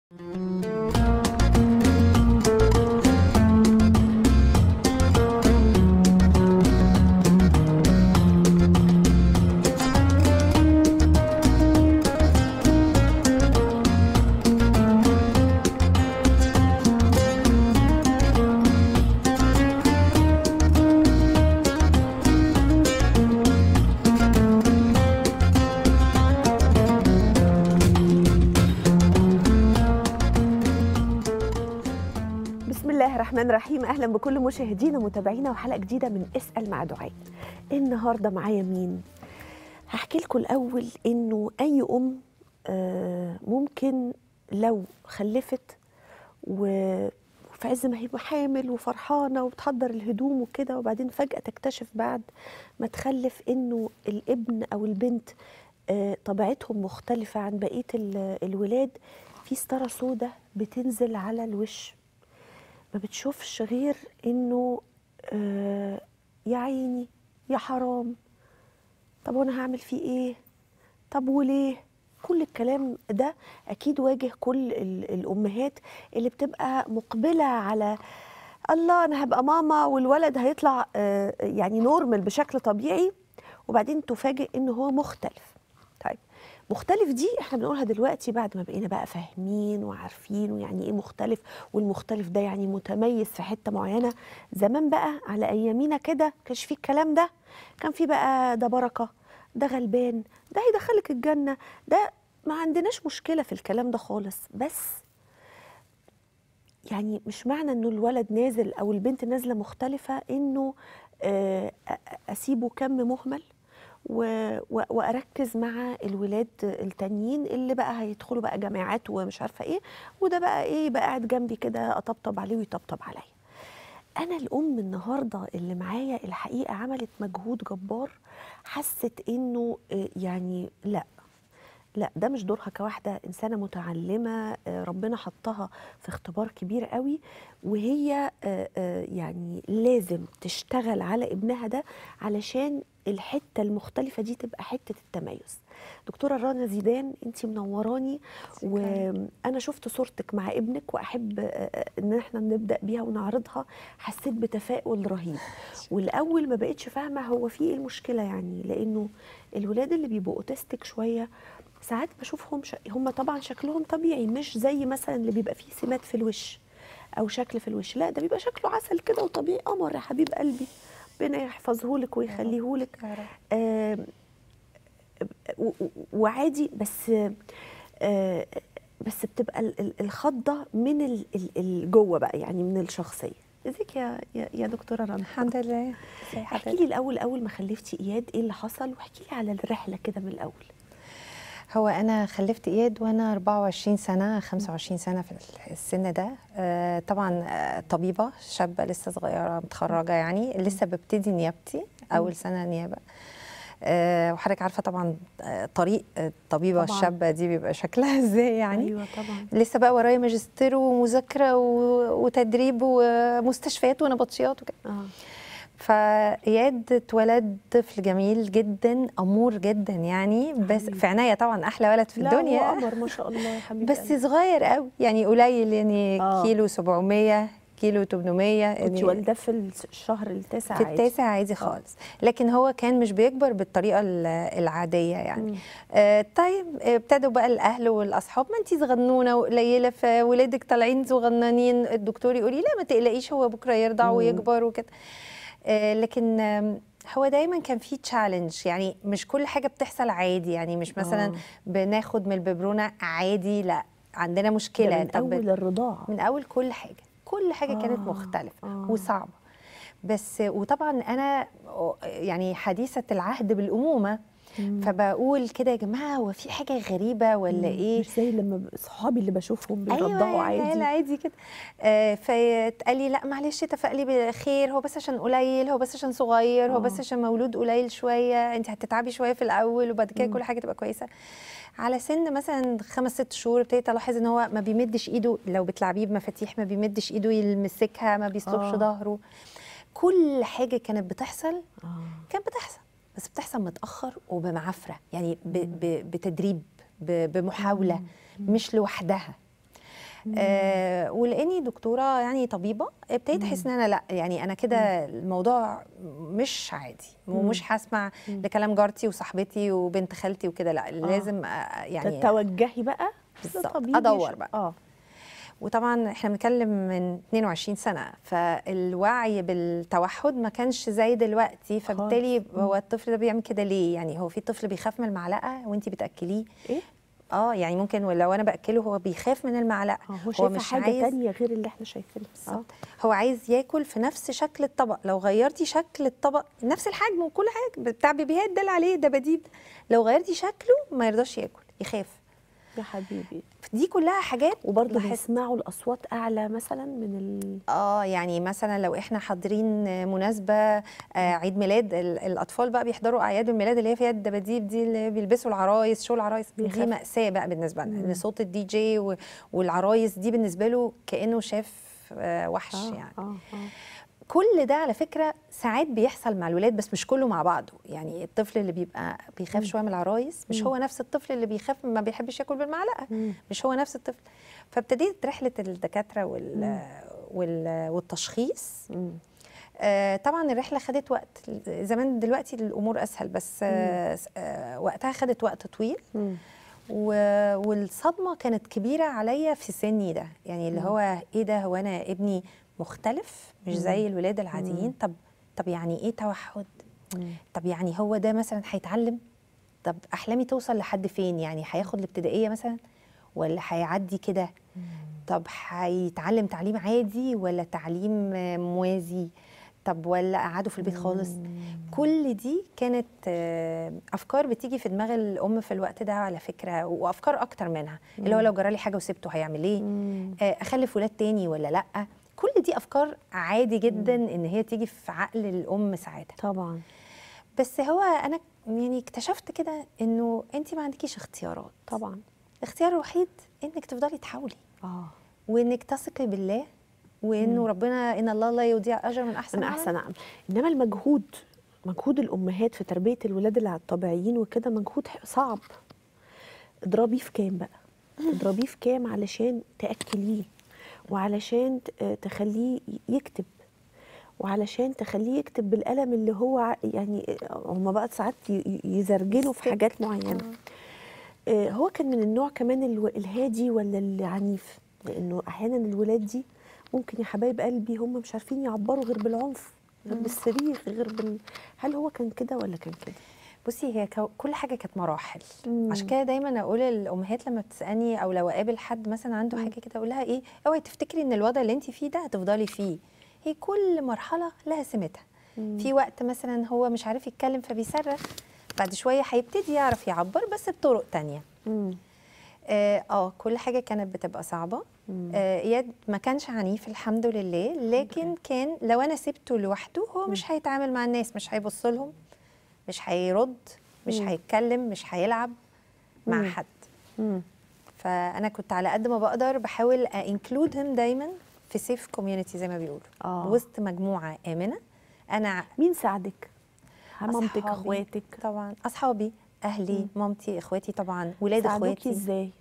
بسم الله الرحمن الرحيم اهلا بكل مشاهدينا ومتابعينا وحلقه جديده من اسال مع دعاء النهارده معايا مين هحكي لكم الاول انه اي ام آه، ممكن لو خلفت و- وفي عز ما هي حامل وفرحانه وبتحضر الهدوم وكده وبعدين فجاه تكتشف بعد ما تخلف انه الابن او البنت آه، طبيعتهم مختلفه عن بقيه ال- الولاد في ستاره سودة بتنزل على الوش ما بتشوفش غير انه آه يا عيني يا حرام طب وانا هعمل فيه ايه طب وليه كل الكلام ده اكيد واجه كل ال- الامهات اللي بتبقى مقبله على الله انا هبقى ماما والولد هيطلع آه يعني نورمال بشكل طبيعي وبعدين تفاجئ انه هو مختلف طيب مختلف دي احنا بنقولها دلوقتي بعد ما بقينا بقى فاهمين وعارفين ويعني ايه مختلف والمختلف ده يعني متميز في حته معينه زمان بقى على ايامينا كده كانش فيه الكلام ده كان في بقى ده بركه ده غلبان ده هيدخلك الجنه ده ما عندناش مشكله في الكلام ده خالص بس يعني مش معنى انه الولد نازل او البنت نازله مختلفه انه آه، أ- اسيبه كم مهمل و- و- واركز مع الولاد التانيين اللي بقى هيدخلوا بقى جامعات ومش عارفه ايه وده بقى ايه يبقى قاعد جنبي كده اطبطب عليه ويطبطب عليا انا الام النهارده اللي معايا الحقيقه عملت مجهود جبار حست انه آه، يعني لا لا ده مش دورها كواحده انسانه متعلمه آه، ربنا حطها في اختبار كبير قوي وهي آه، آه، يعني لازم تشتغل على ابنها ده علشان الحته المختلفه دي تبقى حته التميز دكتوره رنا زيدان انت منوراني وانا شفت صورتك مع ابنك واحب آه، آه، ان احنا نبدا بيها ونعرضها حسيت بتفاؤل رهيب والاول ما بقتش فاهمه هو في ايه المشكله يعني لانه الولاد اللي بيبقوا اوتستيك شويه ساعات بشوفهم ش... هم طبعا شكلهم طبيعي مش زي مثلا اللي بيبقى فيه سمات في الوش او شكل في الوش لا ده بيبقى شكله عسل كده وطبيعي قمر يا حبيب قلبي ربنا يحفظه لك ويخليه لك يا رب. آم، و- و- وعادي بس آه، بس بتبقى ال- ال- الخضه من ال- ال- ال- جوه بقى يعني من الشخصيه ازيك يا يا, يا دكتوره رنا الحمد لله ازي احكي حضرتك لي الاول اول ما خلفتي اياد ايه اللي حصل واحكي لي على الرحله كده من الاول هو انا خلفت اياد وانا 24 سنه 25 سنه في السن ده آه، طبعا آه، طبيبه شابه لسه صغيره متخرجه يعني لسه ببتدي نيابتي اول سنه نيابه آه، وحضرتك عارفه طبعا آه، طريق الطبيبه طبعاً. الشابه دي بيبقى شكلها ازاي يعني ايوه طبعا لسه بقى ورايا ماجستير ومذاكره و- وتدريب ومستشفيات ونبطشيات وكده اه فاياد اتولد طفل جميل جدا امور جدا يعني بس حبيبي. في عناية طبعا احلى ولد في لا هو الدنيا قمر ما شاء الله يا حبيبي بس صغير قوي يعني قليل يعني آه. كيلو 700 كيلو 800 كنت يعني والده في الشهر التاسع في عادي. التاسع عادي خالص لكن هو كان مش بيكبر بالطريقه ال- العاديه يعني آه طيب آه، ابتدوا بقى الاهل والاصحاب ما انت صغنونه وقليله فولادك طالعين صغننين الدكتور يقول لي لا ما تقلقيش هو بكره يرضع مم. ويكبر وكده آه لكن آم، هو دايما كان في تشالنج يعني مش كل حاجه بتحصل عادي يعني مش مثلا آه. بناخد من الببرونه عادي لا عندنا ده مشكله من طب اول الرضاعه من اول كل حاجه كل حاجه آه كانت آه، مختلفه آه. آه وصعبه بس وطبعا انا يعني حديثه العهد بالامومه مم. فبقول كده يا جماعه هو في حاجه غريبه ولا مم. ايه مش زي لما ب- صحابي اللي بشوفهم بيرضعوا ايوه عادي عادي عادي كده آه فاتقال لي لا معلش تفائلي بخير هو بس عشان قليل هو بس عشان صغير هو آه. بس عشان مولود قليل شويه انت هتتعبي شويه في الاول وبعد كده مم. كل حاجه تبقى كويسه على سن مثلا خمس ست شهور ابتديت الاحظ ان هو ما بيمدش ايده لو بتلعبيه بمفاتيح ما بيمدش ايده يمسكها ما بيصلبش آه. ظهره كل حاجه كانت بتحصل آه. كانت بتحصل بس بتحصل متاخر وبمعافره يعني ب ب بتدريب ب بمحاوله مش لوحدها آه ولاني دكتوره يعني طبيبه ابتديت احس ان انا لا يعني انا كده الموضوع مش عادي ومش هسمع لكلام جارتي وصاحبتي وبنت خالتي وكده لا لازم آه يعني تتوجهي بقى بالظبط. لطبيب أدور يش- بقى. اه وطبعا احنا بنتكلم من 22 سنه فالوعي بالتوحد ما كانش زي دلوقتي فبالتالي هو الطفل ده بيعمل كده ليه يعني هو في طفل بيخاف من المعلقه وانت بتاكليه ايه اه يعني ممكن لو انا باكله هو بيخاف من المعلقه اه هو شايفه حاجه عايز تانية غير اللي احنا شايفينها اه بالظبط. هو عايز ياكل في نفس شكل الطبق لو غيرتي شكل الطبق نفس الحجم وكل حاجه بتاع بيبيهات ده اللي عليه دباديب لو غيرتي شكله ما يرضاش ياكل يخاف يا حبيبي دي كلها حاجات وبرضه لاحظت. بيسمعوا الاصوات اعلى مثلا من ال... اه يعني مثلا لو احنا حاضرين مناسبه آه عيد ميلاد ال- الاطفال بقى بيحضروا اعياد الميلاد اللي هي فيها الدباديب دي اللي بيلبسوا العرايس شو العرايس بيخاف. دي ماساه بقى بالنسبه لنا ان صوت الدي جي و- والعرايس دي بالنسبه له كانه شاف آه وحش اه يعني اه اه كل ده على فكره ساعات بيحصل مع الولاد بس مش كله مع بعضه يعني الطفل اللي بيبقى بيخاف شويه من العرايس مش هو نفس الطفل اللي بيخاف ما بيحبش ياكل بالمعلقه مم. مش هو نفس الطفل فابتديت رحله الدكاتره وال وال والتشخيص مم. آه، طبعا الرحله خدت وقت زمان دلوقتي الامور اسهل بس آه، س- آه، وقتها خدت وقت طويل مم. و- والصدمه كانت كبيره عليا في سني ده يعني اللي هو ايه ده هو انا ابني مختلف مش زي الولاد العاديين طب طب يعني ايه توحد مم. طب يعني هو ده مثلا هيتعلم طب احلامي توصل لحد فين يعني هياخد الابتدائيه مثلا ولا هيعدي كده طب هيتعلم تعليم عادي ولا تعليم آه، موازي طب ولا قعدوا في البيت خالص كل دي كانت آه، افكار بتيجي في دماغ الام في الوقت ده على فكره وافكار اكتر منها اللي هو لو جرالي حاجه وسبته هيعمل ايه مم. آه، اخلف ولاد تاني ولا لا كل دي افكار عادي جدا ان هي تيجي في عقل الام ساعتها طبعا بس هو انا يعني اكتشفت كده انه انت ما عندكيش اختيارات طبعا الاختيار الوحيد انك تفضلي تحاولي اه وانك تثقي بالله وانه ربنا ان الله لا يضيع اجر من احسن من عمل. احسن عمل انما المجهود مجهود الامهات في تربيه الولاد اللي على الطبيعيين وكده مجهود ح- صعب اضربيه في كام بقى اضربيه في كام علشان تاكليه وعلشان ت- آه تخليه يكتب وعلشان تخليه يكتب بالقلم اللي هو ع- يعني هم بقى ساعات ي- ي- يزرجلوا في حاجات معينه آه، هو كان من النوع كمان الو- الهادي ولا العنيف لانه احيانا الولاد دي ممكن يا حبايب قلبي هم مش عارفين يعبروا غير بالعنف غير بالصريخ غير بال هل هو كان كده ولا كان كده بصي هي كو- كل حاجه كانت مراحل مم. عشان كده دايما اقول للامهات لما بتسالني او لو اقابل حد مثلا عنده حاجه كده اقول لها ايه اوعي تفتكري ان الوضع اللي انت فيه ده هتفضلي فيه هي كل مرحله لها سمتها في وقت مثلا هو مش عارف يتكلم فبيصرخ بعد شويه هيبتدي يعرف يعبر بس بطرق تانية مم. اه آه، كل حاجه كانت بتبقى صعبه آه اياد ما كانش عنيف الحمد لله لكن كان لو انا سبته لوحده هو مش هيتعامل مع الناس مش هيبص لهم مش هيرد مش مم. هيتكلم مش هيلعب مع مم. حد مم. فانا كنت على قد ما بقدر بحاول انكلود هم دايما في سيف كوميونتي زي ما بيقولوا آه. وسط مجموعه امنه انا مين ساعدك مامتك أصحابي. اخواتك طبعا اصحابي اهلي مامتي اخواتي طبعا ولاد ساعدوكي اخواتي ازاي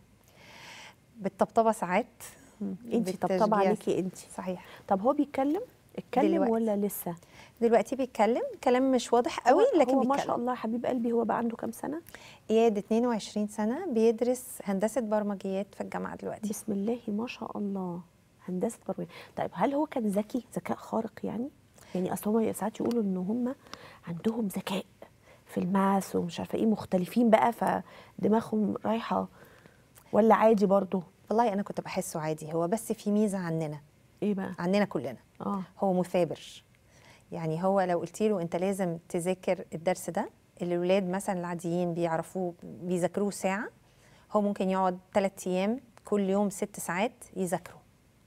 بالطبطبه ساعات انت طبطبه بالتشجيع. عليكي انت صحيح طب هو بيتكلم اتكلم دلوقتي. ولا لسه دلوقتي بيتكلم كلام مش واضح قوي هو- لكن هو بيتكلم ما شاء الله حبيب قلبي هو بقى عنده كام سنه اياد 22 سنه بيدرس هندسه برمجيات في الجامعه دلوقتي بسم الله ما شاء الله هندسه برمجه طيب هل هو كان ذكي ذكاء خارق يعني يعني اصل هم ساعات يقولوا ان هم عندهم ذكاء في الماس ومش عارفه ايه مختلفين بقى فدماغهم رايحه ولا عادي برضه والله انا كنت بحسه عادي هو بس في ميزه عننا ايه بقى عننا كلنا اه هو مثابر يعني هو لو قلت له انت لازم تذاكر الدرس ده اللي الولاد مثلا العاديين بيعرفوه بيذاكروه ساعه هو ممكن يقعد ثلاث ايام كل يوم ست ساعات يذاكروا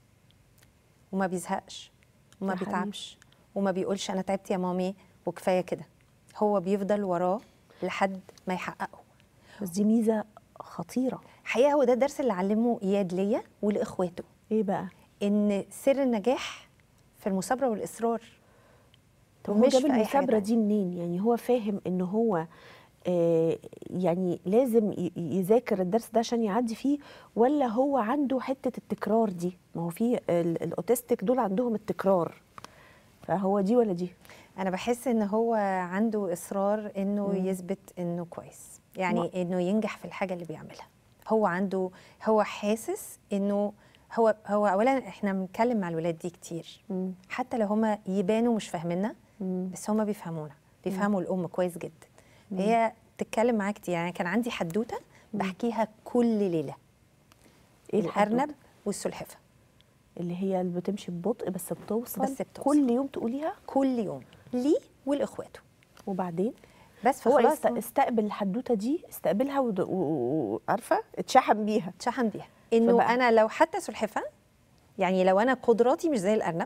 وما بيزهقش وما يا حبيبي. بيتعبش وما بيقولش انا تعبت يا مامي وكفايه كده هو بيفضل وراه لحد ما يحققه بس دي ميزه خطيره حقيقه هو ده الدرس اللي علمه اياد ليا ولاخواته ايه بقى ان سر النجاح في المثابره والاصرار طب هو مش جاب في أي حاجة المثابره تانية. دي منين يعني هو فاهم ان هو آه، يعني لازم ي- يذاكر الدرس ده عشان يعدي فيه ولا هو عنده حته التكرار دي ما هو في ال- الاوتستيك دول عندهم التكرار فهو دي ولا دي انا بحس ان هو عنده اصرار انه مم. يثبت انه كويس يعني ما- انه ينجح في الحاجه اللي بيعملها هو عنده هو حاسس انه هو هو اولا احنا بنتكلم مع الولاد دي كتير مم. حتى لو هما يبانوا مش فاهميننا مم. بس هما بيفهمونا بيفهموا الام كويس جدا هي تتكلم معاك كتير يعني كان عندي حدوته بحكيها كل ليله ايه الارنب الحدوتة؟ والسلحفه اللي هي اللي بتمشي ببطء بس بتوصل بس بتوصل. كل يوم تقوليها كل يوم ليه ولاخواته وبعدين بس هو فخلاص است- استقبل الحدوته دي استقبلها ود- و- و- وعارفه اتشحن بيها اتشحن بيها انه فبقى- انا لو حتى سلحفه يعني لو انا قدراتي مش زي الارنب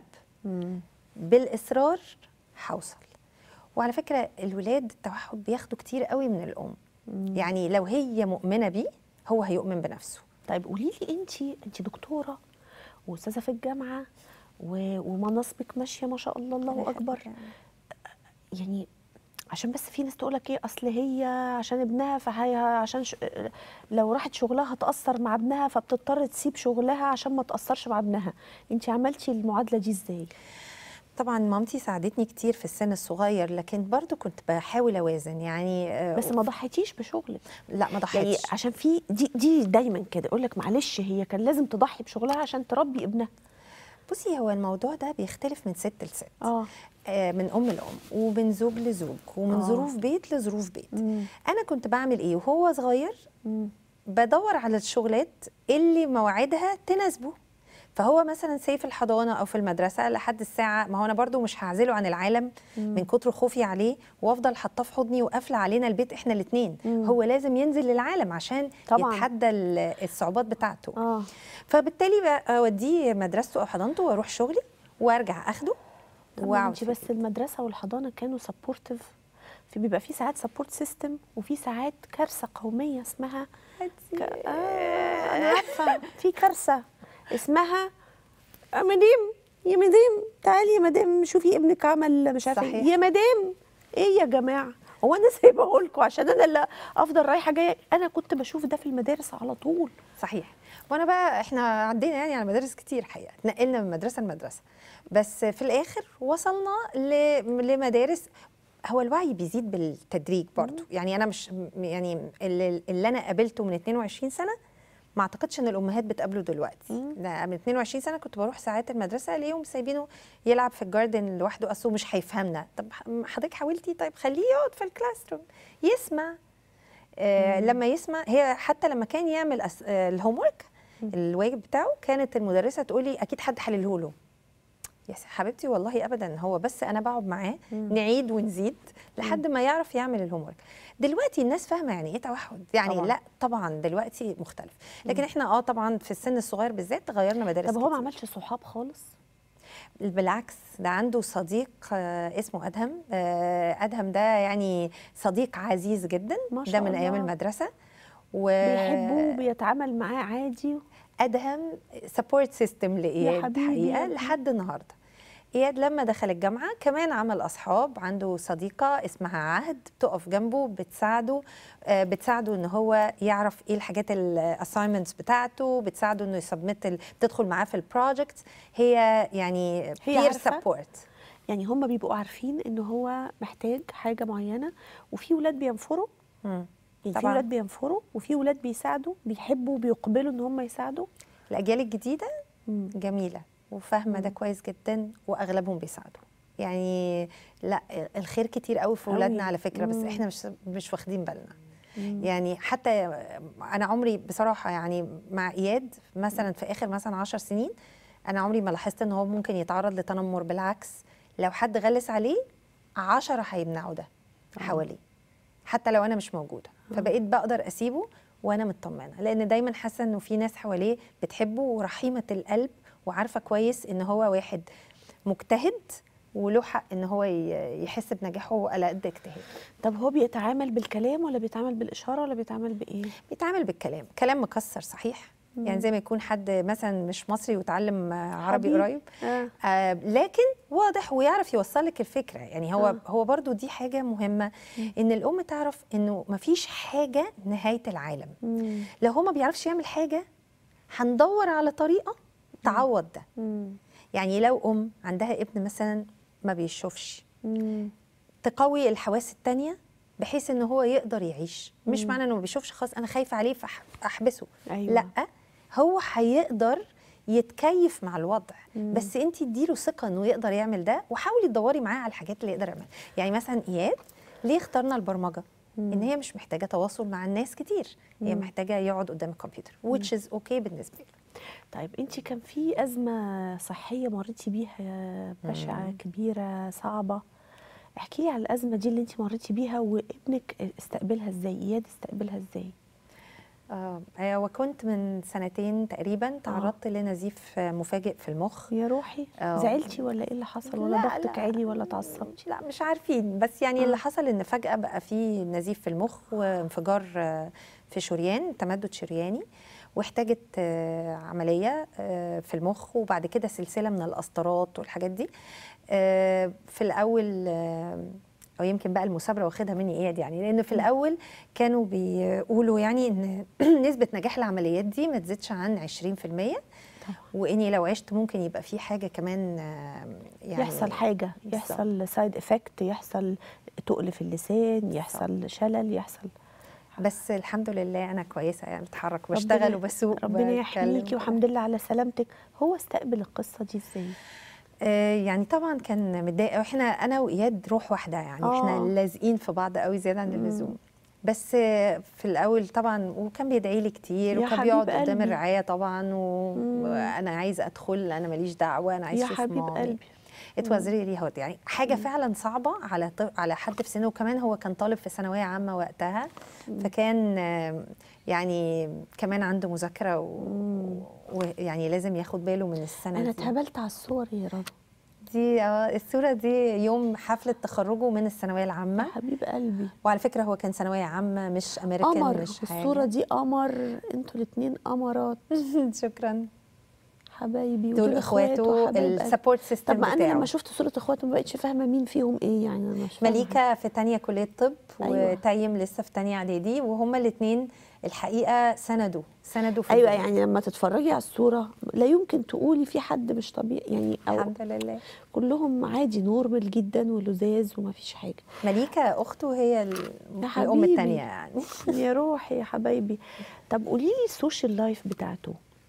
بالاصرار هوصل وعلى فكره الولاد التوحد بياخدوا كتير قوي من الام يعني لو هي مؤمنه بيه هو هيؤمن بنفسه طيب قولي لي انت انت دكتوره واستاذه في الجامعه و- ومناصبك ماشيه ما شاء الله الله اكبر يعني عشان بس في ناس تقول لك ايه اصل هي عشان ابنها فهي عشان ش... لو راحت شغلها هتاثر مع ابنها فبتضطر تسيب شغلها عشان ما تاثرش مع ابنها انت عملتي المعادله دي ازاي طبعا مامتي ساعدتني كتير في السن الصغير لكن برضو كنت بحاول اوازن يعني آه، بس ما ضحيتيش بشغلك لا ما يعني ضحيتش عشان في دي دي دايما كده يقول لك معلش هي كان لازم تضحي بشغلها عشان تربي ابنها بصي هو الموضوع ده بيختلف من ست لست اه آه، من ام لام ومن زوج لزوج ومن آه. ظروف بيت لظروف بيت مم. انا كنت بعمل ايه وهو صغير مم. بدور على الشغلات اللي مواعيدها تناسبه فهو مثلا سي في الحضانه او في المدرسه لحد الساعه ما هو انا برضو مش هعزله عن العالم من كتر خوفي عليه وافضل حاطاه في حضني وقافله علينا البيت احنا الاثنين مم. هو لازم ينزل للعالم عشان طبعاً. يتحدى ال- الصعوبات بتاعته اه فبالتالي بقى اوديه مدرسته او حضانته واروح شغلي وارجع اخده طب ما واقعد انت في بس المدرسه والحضانه كانوا سبورتيف في بيبقى في ساعات سبورت سيستم وفي ساعات كارثه قوميه اسمها ك... آه انا عارفه في كارثه اسمها آه، مدام يا مدام تعالي يا مدام شوفي ابنك عمل مش عارفه صحيح. إيه. يا مدام ايه يا جماعه هو انا سايبه لكم عشان انا اللي افضل رايحه جايه انا كنت بشوف ده في المدارس على طول صحيح وانا بقى احنا عدينا يعني على مدارس كتير حقيقه اتنقلنا من مدرسه لمدرسه بس في الاخر وصلنا ل- لمدارس هو الوعي بيزيد بالتدريج برضو يعني انا مش م- يعني اللي, اللي انا قابلته من 22 سنه ما اعتقدش ان الامهات بتقابله دلوقتي لا من 22 سنه كنت بروح ساعات المدرسه الاقيهم سايبينه يلعب في الجاردن لوحده اصله مش هيفهمنا طب حضرتك حاولتي طيب خليه يقعد في الكلاس روم يسمع آه لما يسمع هي حتى لما كان يعمل أس... آه الهوم ورك الواجب بتاعه كانت المدرسه تقولي اكيد حد حلله له يا س- حبيبتي والله ابدا هو بس انا بقعد معاه نعيد ونزيد لحد ما يعرف يعمل الهوم ورك دلوقتي الناس فاهمه يعني ايه توحد يعني طبعاً. طبعا. لا طبعا دلوقتي مختلف لكن احنا اه طبعا في السن الصغير بالذات غيرنا مدارس طب هو ما كتير. عملش صحاب خالص بالعكس ده عنده صديق آه، اسمه ادهم آه، ادهم ده يعني صديق عزيز جدا ما شاء ده من ايام الله. المدرسه و بيحبه وبيتعامل معاه عادي ادهم سبورت سيستم لاياد حبيبي يا حقيقه ابني. لحد النهارده اياد لما دخل الجامعه كمان عمل اصحاب عنده صديقه اسمها عهد بتقف جنبه بتساعده آه، بتساعده ان هو يعرف ايه الحاجات الاساينمنتس بتاعته بتساعده انه يسبمت ال- تدخل معاه في البروجكت هي يعني هي بير عارفة؟ سبورت يعني هم بيبقوا عارفين ان هو محتاج حاجه معينه وفي ولاد بينفروا يعني في طبعاً. ولاد بينفروا وفي ولاد بيساعدوا بيحبوا وبيقبلوا ان هم يساعدوا الاجيال الجديده مم. جميله وفاهمه ده كويس جدا واغلبهم بيساعدوا يعني لا الخير كتير قوي في أوي. اولادنا على فكره بس مم. احنا مش مش واخدين بالنا يعني حتى انا عمري بصراحه يعني مع اياد مثلا في اخر مثلا عشر سنين انا عمري ما لاحظت ان هو ممكن يتعرض لتنمر بالعكس لو حد غلس عليه عشرة هيمنعوا ده حواليه حتى لو انا مش موجوده فبقيت بقدر اسيبه وانا مطمنه لان دايما حاسه انه في ناس حواليه بتحبه ورحيمه القلب وعارفه كويس ان هو واحد مجتهد وله حق ان هو ي- يحس بنجاحه على قد اجتهاده طب هو بيتعامل بالكلام ولا بيتعامل بالاشاره ولا بيتعامل بايه بيتعامل بالكلام كلام مكسر صحيح يعني زي ما يكون حد مثلا مش مصري وتعلم آه، عربي حبيبي. قريب آه. آه لكن واضح ويعرف يوصل لك الفكره يعني هو آه. آه. هو برضو دي حاجه مهمه ان الام تعرف انه مفيش حاجه نهايه العالم مم. لو هو ما بيعرفش يعمل حاجه هندور على طريقه تعوض ده مم. يعني لو ام عندها ابن مثلا ما بيشوفش مم. تقوي الحواس التانية بحيث ان هو يقدر يعيش مش مم. معنى انه ما بيشوفش خلاص انا خايفه عليه فاحبسه أيوة. لا هو هيقدر يتكيف مع الوضع مم. بس انت اديله ثقه انه يقدر يعمل ده وحاولي تدوري معاه على الحاجات اللي يقدر يعملها يعني مثلا اياد ليه اخترنا البرمجه مم. ان هي مش محتاجه تواصل مع الناس كتير هي مم. محتاجه يقعد قدام الكمبيوتر which is okay بالنسبه له طيب انت كان في ازمه صحيه مريتي بيها بشعه مم. كبيره صعبه احكي لي على الازمه دي اللي انت مريتي بيها وابنك استقبلها ازاي اياد استقبلها ازاي اه آه، وكنت من سنتين تقريبا تعرضت لنزيف آه، مفاجئ في المخ يا روحي آه. زعلتي ولا ايه اللي حصل ولا لا، ضغطك لا. عالي ولا اتعصبتي لا مش عارفين بس يعني آه. اللي حصل ان فجأة بقى في نزيف في المخ وانفجار آه، في شريان تمدد شرياني واحتاجت آه، عملية آه، في المخ وبعد كده سلسلة من القسطرات والحاجات دي آه، في الأول آه، أو يمكن بقى المثابرة واخدها مني إياد يعني لأن في الأول كانوا بيقولوا يعني إن نسبة نجاح العمليات دي ما تزيدش عن 20% طبعا وإني لو عشت ممكن يبقى في حاجة كمان آه، يعني يحصل حاجه بالظبط. يحصل سايد افكت يحصل تقل في اللسان يحصل شلل يحصل بس الحمد لله انا كويسه يعني بتحرك ربنا- وبشتغل وبسوق ربنا وبتكلم. يحميكي والحمد لله على سلامتك هو استقبل القصه دي ازاي آه يعني طبعا كان متضايق واحنا انا واياد روح واحده يعني آه. احنا لازقين في بعض قوي زياده عن مم. اللزوم بس آه، في الاول طبعا وكان بيدعي لي كتير يا وكان حبيب بيقعد قدام قلبي. الرعايه طبعا و... مم. وانا عايز ادخل انا ماليش دعوه انا عايز يا اشوف حبيب مامي قلبي ات واز ريلي هوت يعني حاجه فعلا صعبه على ط- على حد في سنه وكمان هو كان طالب في ثانويه عامه وقتها فكان آم، يعني كمان عنده مذاكره مم. ويعني و... ويعني لازم ياخد باله من السنه انا دي اتهبلت على الصور يا رضا دي اه الصوره دي يوم حفله تخرجه من الثانويه يا العامه حبيب قلبي وعلى فكره هو كان ثانويه عامه مش امريكان قمر مش الصورة حاجة. دي قمر انتوا الاتنين قمرات شكرا حبايبي دول ودول اخواته حبايب قلبي. السبورت سيستم طب ما انا لما بتاعه شفت صورة اخواته ما بقتش فاهمة مين فيهم ايه يعني انا مش فاهمة مليكه في تانية كليه طب أيوة. وتايم لسه في تانية اعدادي وهما الاثنين الحقيقه سندوا سندوا في ايوه الدنيا. يعني لما تتفرجي على الصورة لا يمكن تقولي في حد مش طبيعي يعني او الحمد لله كلهم عادي نورمال جدا ولذاذ وما فيش حاجة مليكه اخته هي ال- يا الام حبيبي. الثانيه يعني يا روحي يا حبايبي طب قولي لي السوشيال لايف بتاعته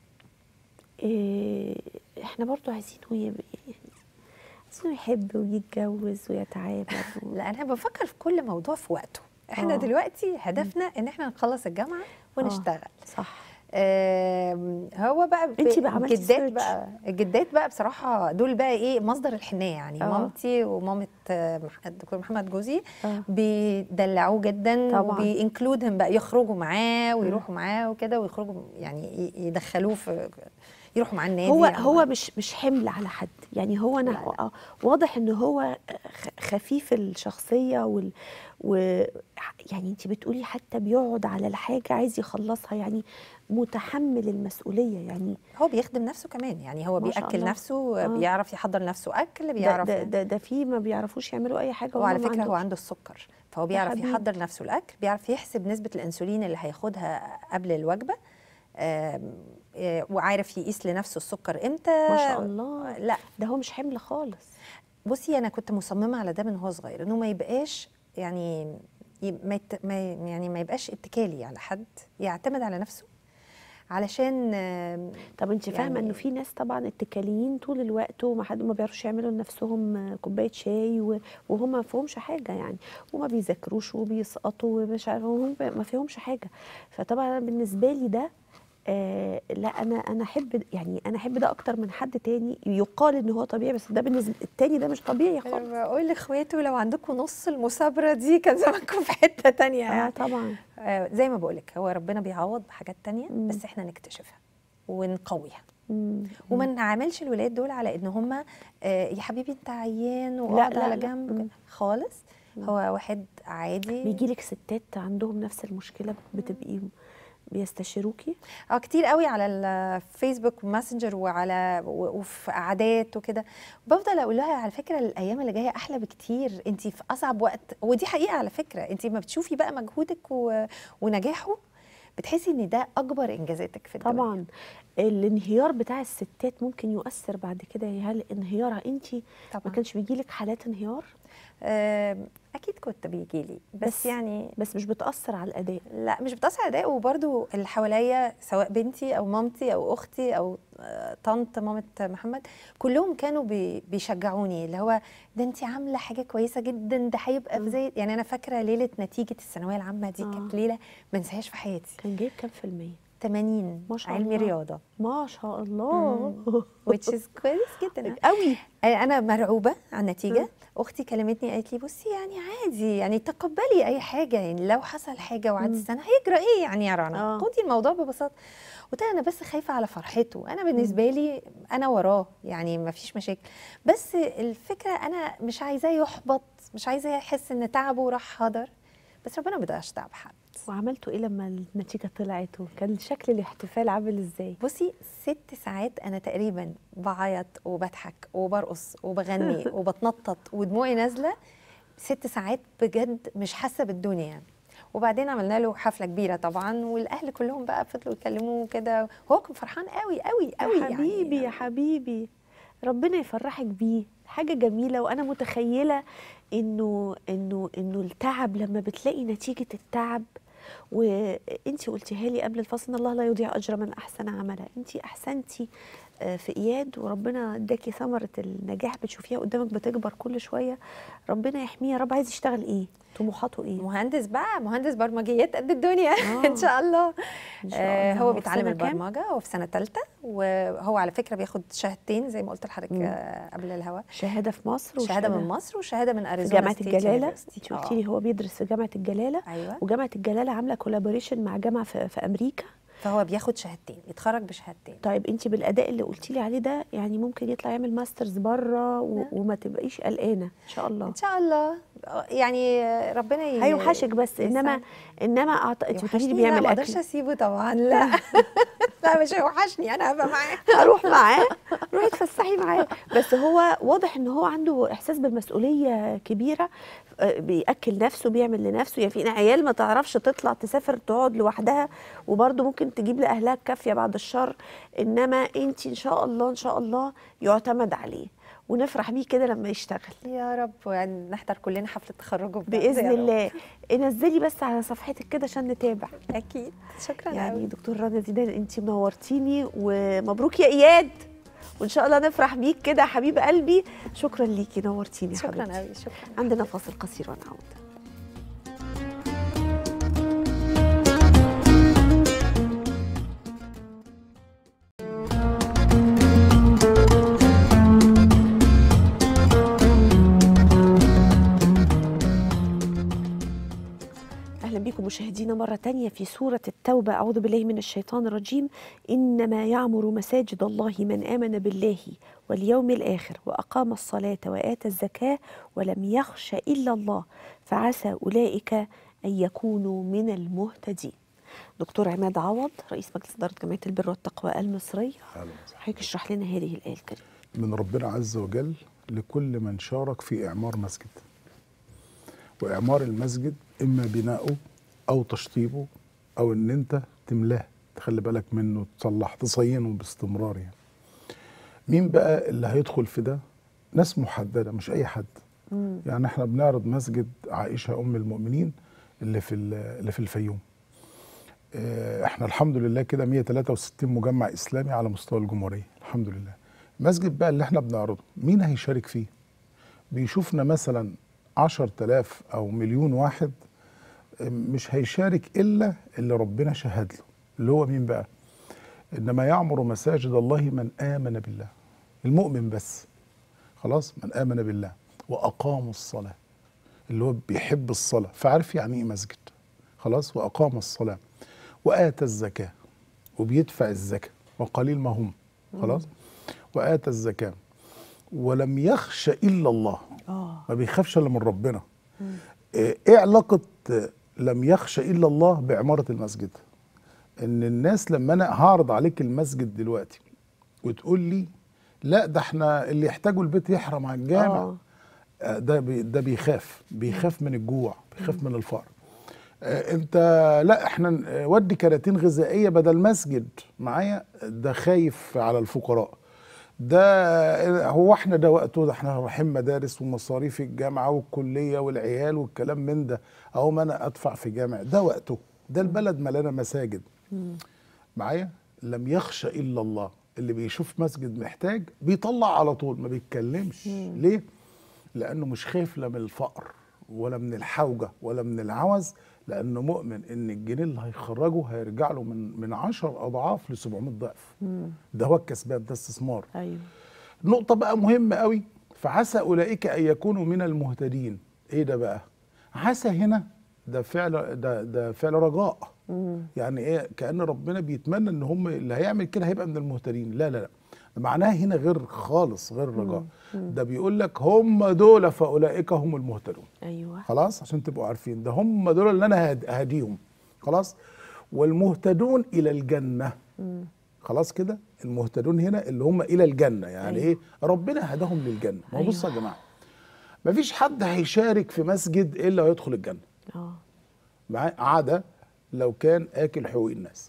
إيه احنا برضو عايزينه يبقى يعني عايزينه يحب ويتجوز ويتعامل و... لا انا بفكر في كل موضوع في وقته احنا آه. دلوقتي هدفنا ان احنا نخلص الجامعه ونشتغل صح آم، هو بقى ب- انتي بقى عملتي الجدات search. بقى الجدات بقى بصراحه دول بقى ايه مصدر الحنيه يعني آه. مامتي ومامه آه، مح- الدكتور محمد جوزي آه. بيدلعوه جدا طبعاً. وبينكلودهم بقى يخرجوا معاه ويروحوا معاه وكده ويخرجوا يعني ي- يدخلوه في يروحوا معاه النادي هو يعملوا هو معاه. مش مش حمل على حد يعني هو انا لا، لا. آه، واضح ان هو خ- خفيف الشخصيه وال و يعني انت بتقولي حتى بيقعد على الحاجه عايز يخلصها يعني متحمل المسؤوليه يعني هو بيخدم نفسه كمان يعني هو ما شاء بياكل الله. نفسه آه. بيعرف يحضر نفسه اكل ده بيعرف ده, ده, ده في ما بيعرفوش يعملوا اي حاجه هو على وهم فكره هو عندهم- عنده السكر فهو بيعرف حبيبي. يحضر نفسه الاكل بيعرف يحسب نسبه الانسولين اللي هياخدها قبل الوجبه آم، آه، وعارف يقيس لنفسه السكر امتى ما شاء الله لا ده هو مش حمل خالص بصي انا كنت مصممه على ده من هو صغير انه ما يبقاش يعني ي- ما يت- ما ي- يعني ما يبقاش اتكالي على حد يعتمد على نفسه علشان آم، طب انت فاهمه يعني- انه في ناس طبعا اتكاليين طول الوقت وما حد ما بيعرفوش يعملوا لنفسهم كوبايه شاي و- وهم ما فيهمش حاجه يعني وما بيذاكروش وبيسقطوا ومش عارفه هم ما فيهمش حاجه فطبعا بالنسبه لي ده آه لا انا انا احب يعني انا احب ده اكتر من حد تاني يقال ان هو طبيعي بس ده بالنسبه التاني ده مش طبيعي انا خالص بقول لاخواته لو عندكم نص المثابره دي كان زمانكم في حته تانية اه يعني. طبعا آه، زي ما بقولك هو ربنا بيعوض بحاجات تانية مم. بس احنا نكتشفها ونقويها مم. وما نعاملش الولاد دول على ان هم آه، يا حبيبي انت عيان لا، واقعد لا، على لا. جنب مم. خالص هو واحد عادي بيجي لك ستات عندهم نفس المشكله بتبقي بيستشيروكي اه كتير قوي على الفيسبوك وماسنجر وعلى و- وفي قعدات وكده بفضل اقول لها على فكره الايام اللي جايه احلى بكتير انت في اصعب وقت ودي حقيقه على فكره انت ما بتشوفي بقى مجهودك و... ونجاحه بتحسي ان ده اكبر انجازاتك في الدنيا طبعا الانهيار بتاع الستات ممكن يؤثر بعد كده هل انهيارها انت ما طبعا كانش بيجيلك حالات انهيار آم، اكيد كنت بيجي لي بس, بس- يعني بس مش بتاثر على الاداء لا مش بتأثر على أداء وبرده اللي حواليا سواء بنتي أو مامتي أو أختي أو آه، طنط مامة محمد كلهم كانوا بي بيشجعوني اللي هو ده أنت عاملة حاجة كويسة جدا ده هيبقى في زي يعني أنا فاكرة ليلة نتيجة الثانوية العامة دي آه. كانت ليلة ما انساهاش في حياتي كان جايب كام في المية 80 ما شاء علمي الله. رياضة ما شاء الله which is كويس جدا قوي انا مرعوبه على النتيجه مم. اختي كلمتني قالت لي بصي يعني عادي يعني تقبلي اي حاجه يعني لو حصل حاجه وعدت مم. السنه هيجرى ايه يعني يا رنا آه. خدي الموضوع ببساطه قلت لها انا بس خايفه على فرحته انا بالنسبه لي انا وراه يعني ما فيش مشاكل بس الفكره انا مش عايزاه يحبط مش عايزاه يحس ان تعبه راح هدر بس ربنا ما بيضيعش تعب حد وعملتوا ايه لما النتيجه طلعت وكان شكل الاحتفال عامل ازاي بصي ست ساعات انا تقريبا بعيط وبضحك وبرقص وبغني وبتنطط ودموعي نازله ست ساعات بجد مش حاسه بالدنيا وبعدين عملنا له حفله كبيره طبعا والاهل كلهم بقى فضلوا يكلموه كده وهو كان فرحان قوي قوي قوي يا حبيبي يا حبيبي ربنا يفرحك بيه حاجه جميله وانا متخيله انه انه انه التعب لما بتلاقي نتيجه التعب وانت قلتيها لي قبل الفصل ان الله لا يضيع اجر من احسن عملا انت احسنتي آه، في اياد وربنا اداكي ثمره النجاح بتشوفيها قدامك بتكبر كل شويه ربنا يحميه يا رب عايز يشتغل ايه طموحاته ايه مهندس بقى مهندس برمجيات قد الدنيا آه. ان شاء الله إن شاء آه الله. هو في بيتعلم سنة كام؟ البرمجه هو في سنه ثالثه وهو على فكره بياخد شهادتين زي ما قلت لحضرتك مم. آه، قبل الهوا شهاده في مصر شهاده من وشهادة مصر وشهاده من في اريزونا جامعه ستيت الجلاله يونيفرسيتي. انت قلتي آه. لي هو بيدرس في جامعه الجلاله ايوه وجامعه الجلاله عامله كولابوريشن مع جامعه في, في امريكا فهو بياخد شهادتين يتخرج بشهادتين طيب انت بالاداء اللي قلتي لي عليه ده يعني ممكن يطلع يعمل ماسترز بره و... نعم. وما تبقيش قلقانه ان شاء الله ان شاء الله يعني ربنا ي... هيوحشك بس انما يسعد. انما أعط... انت بتقولي لي يوحشني؟ لا بيعمل ما اكل اقدرش اسيبه طبعا لا لا مش هيوحشني انا هبقى معاه هروح معاه روحي اتفسحي معاه بس هو واضح ان هو عنده احساس بالمسؤوليه كبيره آه، بياكل نفسه بيعمل لنفسه يعني في عيال ما تعرفش تطلع تسافر تقعد لوحدها وبرضه ممكن تجيب لاهلها الكافيه بعد الشر انما انت ان شاء الله ان شاء الله يعتمد عليه ونفرح بيه كده لما يشتغل يا رب يعني نحضر كلنا حفله تخرجه بجد باذن يا رب. الله نزلي بس على صفحتك كده عشان نتابع اكيد شكرا يعني يعني دكتور رنا زيدان انت منورتيني ومبروك يا اياد وان شاء الله نفرح بيك كده يا حبيب قلبي شكرا ليكي نورتيني يا شكرا حبيبتي قوي شكرا عندنا فاصل قصير ونعود أهلا بكم مشاهدينا مرة تانية في سورة التوبة أعوذ بالله من الشيطان الرجيم إنما يعمر مساجد الله من آمن بالله واليوم الآخر وأقام الصلاة وآتى الزكاة ولم يخش إلا الله فعسى أولئك أن يكونوا من المهتدين دكتور عماد عوض رئيس مجلس إدارة جمعية البر والتقوى المصرية أهلا وسهلا. حضرتك اشرح لنا هذه الآية الكريمة من ربنا عز وجل لكل من شارك في إعمار مسجد وإعمار المسجد إما بناؤه أو تشطيبه أو إن أنت تملاه تخلي بالك منه تصلح تصينه باستمرار يعني مين بقى اللي هيدخل في ده ناس محددة مش أي حد يعني احنا بنعرض مسجد عائشة أم المؤمنين اللي في ال- اللي في الفيوم آه، احنا الحمد لله كده 163 مجمع اسلامي على مستوى الجمهوريه الحمد لله المسجد بقى اللي احنا بنعرضه مين هيشارك فيه بيشوفنا مثلا 10000 او مليون واحد آه، مش هيشارك الا اللي ربنا شهد له اللي هو مين بقى انما يعمر مساجد الله من امن بالله المؤمن بس خلاص من امن بالله واقاموا الصلاه اللي هو بيحب الصلاه فعارف يعني ايه مسجد خلاص واقام الصلاه واتى الزكاه وبيدفع الزكاه وقليل ما هم خلاص واتى الزكاه ولم يخش الا الله آه ما بيخافش الا من ربنا آه، ايه علاقه آه، لم يخش الا الله بعماره المسجد ان الناس لما انا هعرض عليك المسجد دلوقتي وتقول لي لا ده احنا اللي يحتاجوا البيت يحرم على الجامع آه. آه، ده بي ده بيخاف بيخاف من الجوع بيخاف من الفقر آه، انت لا احنا ن- آه، ودي كراتين غذائيه بدل مسجد معايا ده خايف على الفقراء ده آه، هو احنا ده وقته ده احنا رايحين مدارس ومصاريف الجامعه والكليه والعيال والكلام من ده اهو ما انا ادفع في جامع ده وقته ده البلد مليانه مساجد معايا لم يخشى الا الله اللي بيشوف مسجد محتاج بيطلع على طول ما بيتكلمش ليه لانه مش خايف لا من الفقر ولا من الحوجه ولا من العوز لانه مؤمن ان الجنيه اللي هيخرجه هيرجع له من من 10 اضعاف ل 700 ضعف ده هو الكسبان ده استثمار ايوه نقطة بقى مهمة قوي فعسى أولئك أن يكونوا من المهتدين إيه ده بقى عسى هنا ده فعل ده ده فعل رجاء يعني ايه كأن ربنا بيتمنى ان هم اللي هيعمل كده هيبقى من المهتدين لا لا لا ده معناها هنا غير خالص غير رجاء ده بيقول لك هم دول فأولئك هم المهتدون ايوه خلاص عشان تبقوا عارفين ده هم دول اللي انا هاد- هاديهم خلاص والمهتدون الى الجنه خلاص كده المهتدون هنا اللي هم الى الجنه يعني أيوة. ايه ربنا هداهم للجنه ما هو أيوة. بصوا يا جماعه مفيش حد هيشارك في مسجد الا ويدخل الجنه اه معاه عدا لو كان اكل حقوق الناس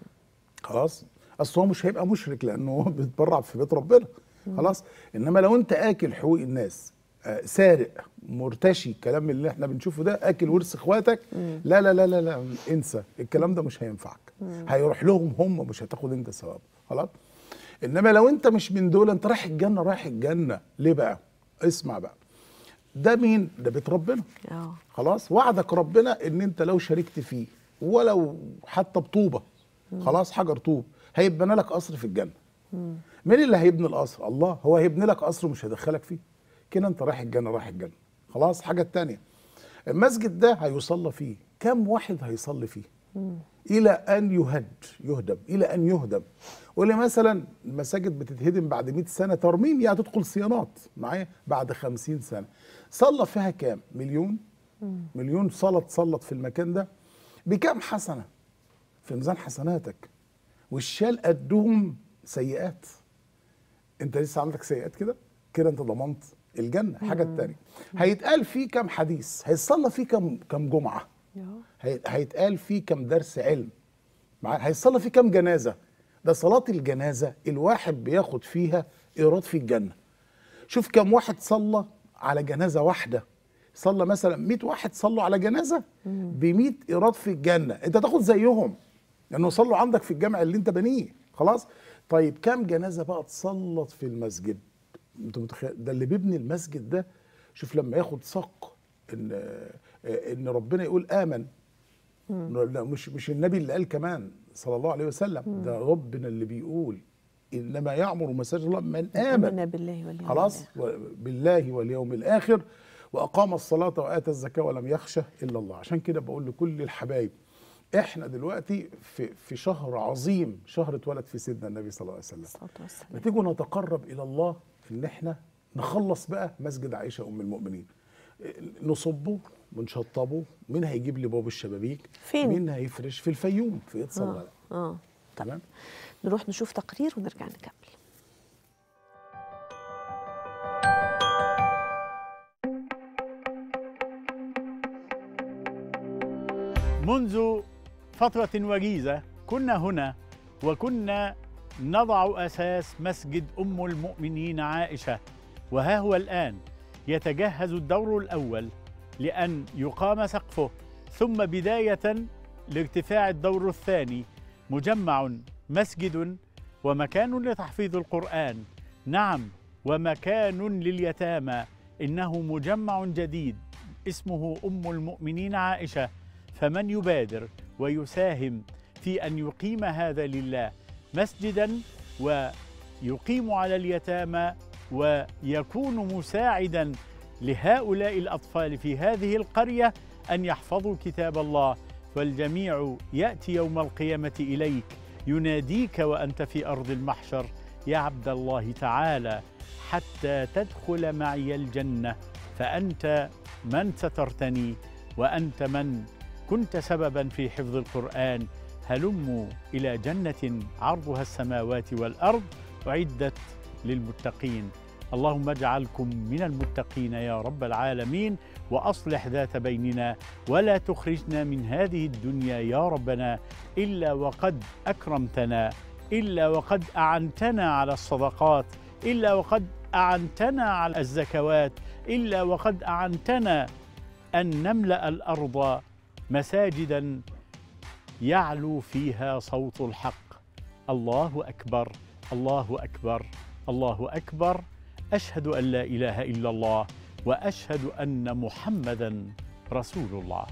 خلاص اصل هو مش هيبقى مشرك لانه هو بيتبرع في بيت ربنا خلاص انما لو انت اكل حقوق الناس آه، سارق مرتشي الكلام اللي احنا بنشوفه ده اكل ورث اخواتك لا لا لا لا لا انسى الكلام ده مش هينفعك هيروح لهم هم مش هتاخد انت ثواب خلاص انما لو انت مش من دول انت رايح الجنه رايح الجنه ليه بقى اسمع بقى ده مين ده بيت ربنا اه خلاص وعدك ربنا ان انت لو شاركت فيه ولو حتى بطوبه خلاص حجر طوب هيبنى لك قصر في الجنه مين اللي هيبني القصر الله هو هيبني لك قصر ومش هيدخلك فيه كده انت رايح الجنه رايح الجنه خلاص حاجه تانية المسجد ده هيصلى فيه كم واحد هيصلي فيه الى ان يهد يهدم الى ان يهدم واللي مثلا المساجد بتتهدم بعد 100 سنه ترميم يعني تدخل صيانات معايا بعد 50 سنه صلى فيها كام مليون مليون صلاه تصلت في المكان ده بكام حسنه في ميزان حسناتك والشال قدهم سيئات انت لسه عندك سيئات كده كده انت ضمنت الجنه حاجه التانية هيتقال فيه كام حديث هيصلى فيه كام كام جمعه اه هي- هيتقال فيه كام درس علم معاه هيصلى فيه كام جنازه ده صلاه الجنازه الواحد بياخد فيها ايراد في الجنه شوف كم واحد صلى على جنازه واحده صلى مثلا 100 واحد صلوا على جنازه ب 100 ايراد في الجنه انت تاخد زيهم لانه صلوا عندك في الجامع اللي انت بنيه خلاص طيب كم جنازه بقى تصلت في المسجد انت متخيل ده اللي بيبني المسجد ده شوف لما ياخد صق ان ان ربنا يقول امن لا مش مش النبي اللي قال كمان صلى الله عليه وسلم ده ربنا اللي بيقول انما يعمر مساجد الله من امن امنا بالله واليوم خلاص الآخر. و- بالله واليوم الاخر واقام الصلاه واتى الزكاه ولم يخشى الا الله عشان كده بقول لكل الحبايب احنا دلوقتي في في شهر عظيم شهر اتولد في سيدنا النبي صلى الله عليه وسلم الصلاة والسلام ما تيجوا نتقرب الى الله ان احنا نخلص بقى مسجد عائشه ام المؤمنين إيه، نصبه ونشطبه مين هيجيب لي باب الشبابيك فين؟ مين هيفرش في الفيوم في ايد اه صلاه اه تمام نروح نشوف تقرير ونرجع نكمل منذ فترة وجيزة كنا هنا وكنا نضع أساس مسجد أم المؤمنين عائشة وها هو الآن يتجهز الدور الأول لأن يقام سقفه ثم بداية لارتفاع الدور الثاني مجمع مسجد ومكان لتحفيظ القرآن نعم ومكان لليتامى إنه مجمع جديد اسمه أم المؤمنين عائشة فمن يبادر ويساهم في ان يقيم هذا لله مسجدا ويقيم على اليتامى ويكون مساعدا لهؤلاء الاطفال في هذه القريه ان يحفظوا كتاب الله والجميع ياتي يوم القيامه اليك يناديك وانت في ارض المحشر يا عبد الله تعالى حتى تدخل معي الجنه فانت من سترتني وانت من كنت سببا في حفظ القرآن هلموا الى جنه عرضها السماوات والارض اعدت للمتقين اللهم اجعلكم من المتقين يا رب العالمين واصلح ذات بيننا ولا تخرجنا من هذه الدنيا يا ربنا الا وقد اكرمتنا الا وقد اعنتنا على الصدقات الا وقد اعنتنا على الزكوات الا وقد اعنتنا ان نملا الارض مساجدا يعلو فيها صوت الحق الله اكبر الله اكبر الله اكبر اشهد ان لا اله الا الله واشهد ان محمدا رسول الله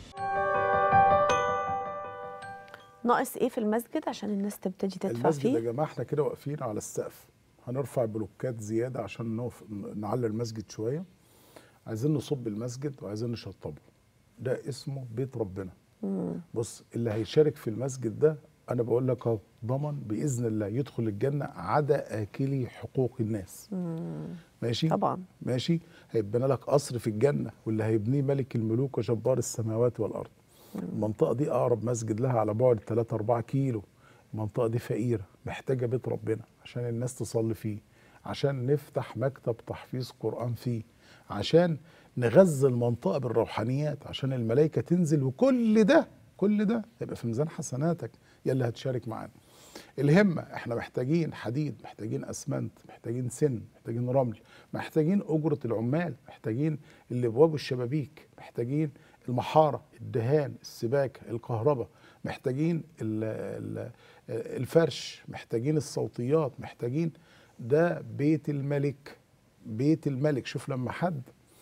ناقص ايه في المسجد عشان الناس تبتدي تدفع المسجد يا فيه جماعه احنا كده واقفين على السقف هنرفع بلوكات زياده عشان نقف نعلي المسجد شويه عايزين نصب المسجد وعايزين نشطبه ده اسمه بيت ربنا بص اللي هيشارك في المسجد ده انا بقول لك اهو ضمن باذن الله يدخل الجنه عدا اكلي حقوق الناس ماشي طبعا ماشي هيبنى لك قصر في الجنه واللي هيبنيه ملك الملوك وجبار السماوات والارض المنطقه دي اقرب مسجد لها على بعد 3 4 كيلو المنطقه دي فقيره محتاجه بيت ربنا عشان الناس تصلي فيه عشان نفتح مكتب تحفيظ قران فيه عشان نغذي المنطقه بالروحانيات عشان الملائكه تنزل وكل ده كل ده يبقى في ميزان حسناتك يا اللي هتشارك معانا الهمة احنا محتاجين حديد محتاجين اسمنت محتاجين سن محتاجين رمل محتاجين اجرة العمال محتاجين الابواب والشبابيك محتاجين المحارة الدهان السباكة الكهرباء محتاجين ال ال الفرش محتاجين الصوتيات محتاجين ده بيت الملك بيت الملك شوف لما حد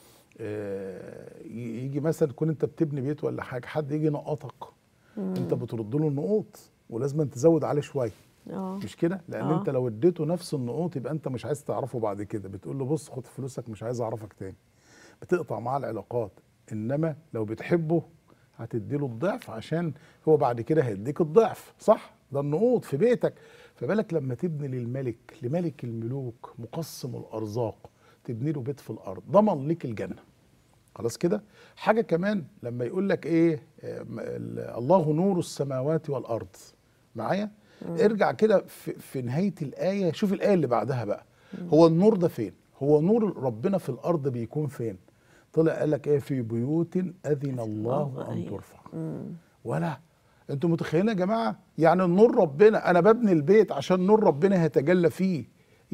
آه، يجي مثلا تكون انت بتبني بيت ولا حاجه حد يجي ينقطك انت بترد له النقوط ولازم تزود عليه شويه اه مش كده لان آه. انت لو اديته نفس النقوط يبقى انت مش عايز تعرفه بعد كده بتقول له بص خد فلوسك مش عايز اعرفك تاني بتقطع معاه العلاقات انما لو بتحبه هتديله الضعف عشان هو بعد كده هيديك الضعف صح ده النقوط في بيتك فبالك لما تبني للملك لملك الملوك مقسم الارزاق تبني له بيت في الارض ضمن ليك الجنه خلاص كده حاجه كمان لما يقول لك ايه آه، م- ال- الله نور السماوات والارض معايا ارجع كده في, في نهايه الايه شوف الايه اللي بعدها بقى هو النور ده فين هو نور ربنا في الارض بيكون فين طلع قال لك ايه في بيوت اذن الله الله ان أيوة. ترفع ولا انتوا متخيلين يا جماعه يعني النور ربنا انا ببني البيت عشان نور ربنا هيتجلى فيه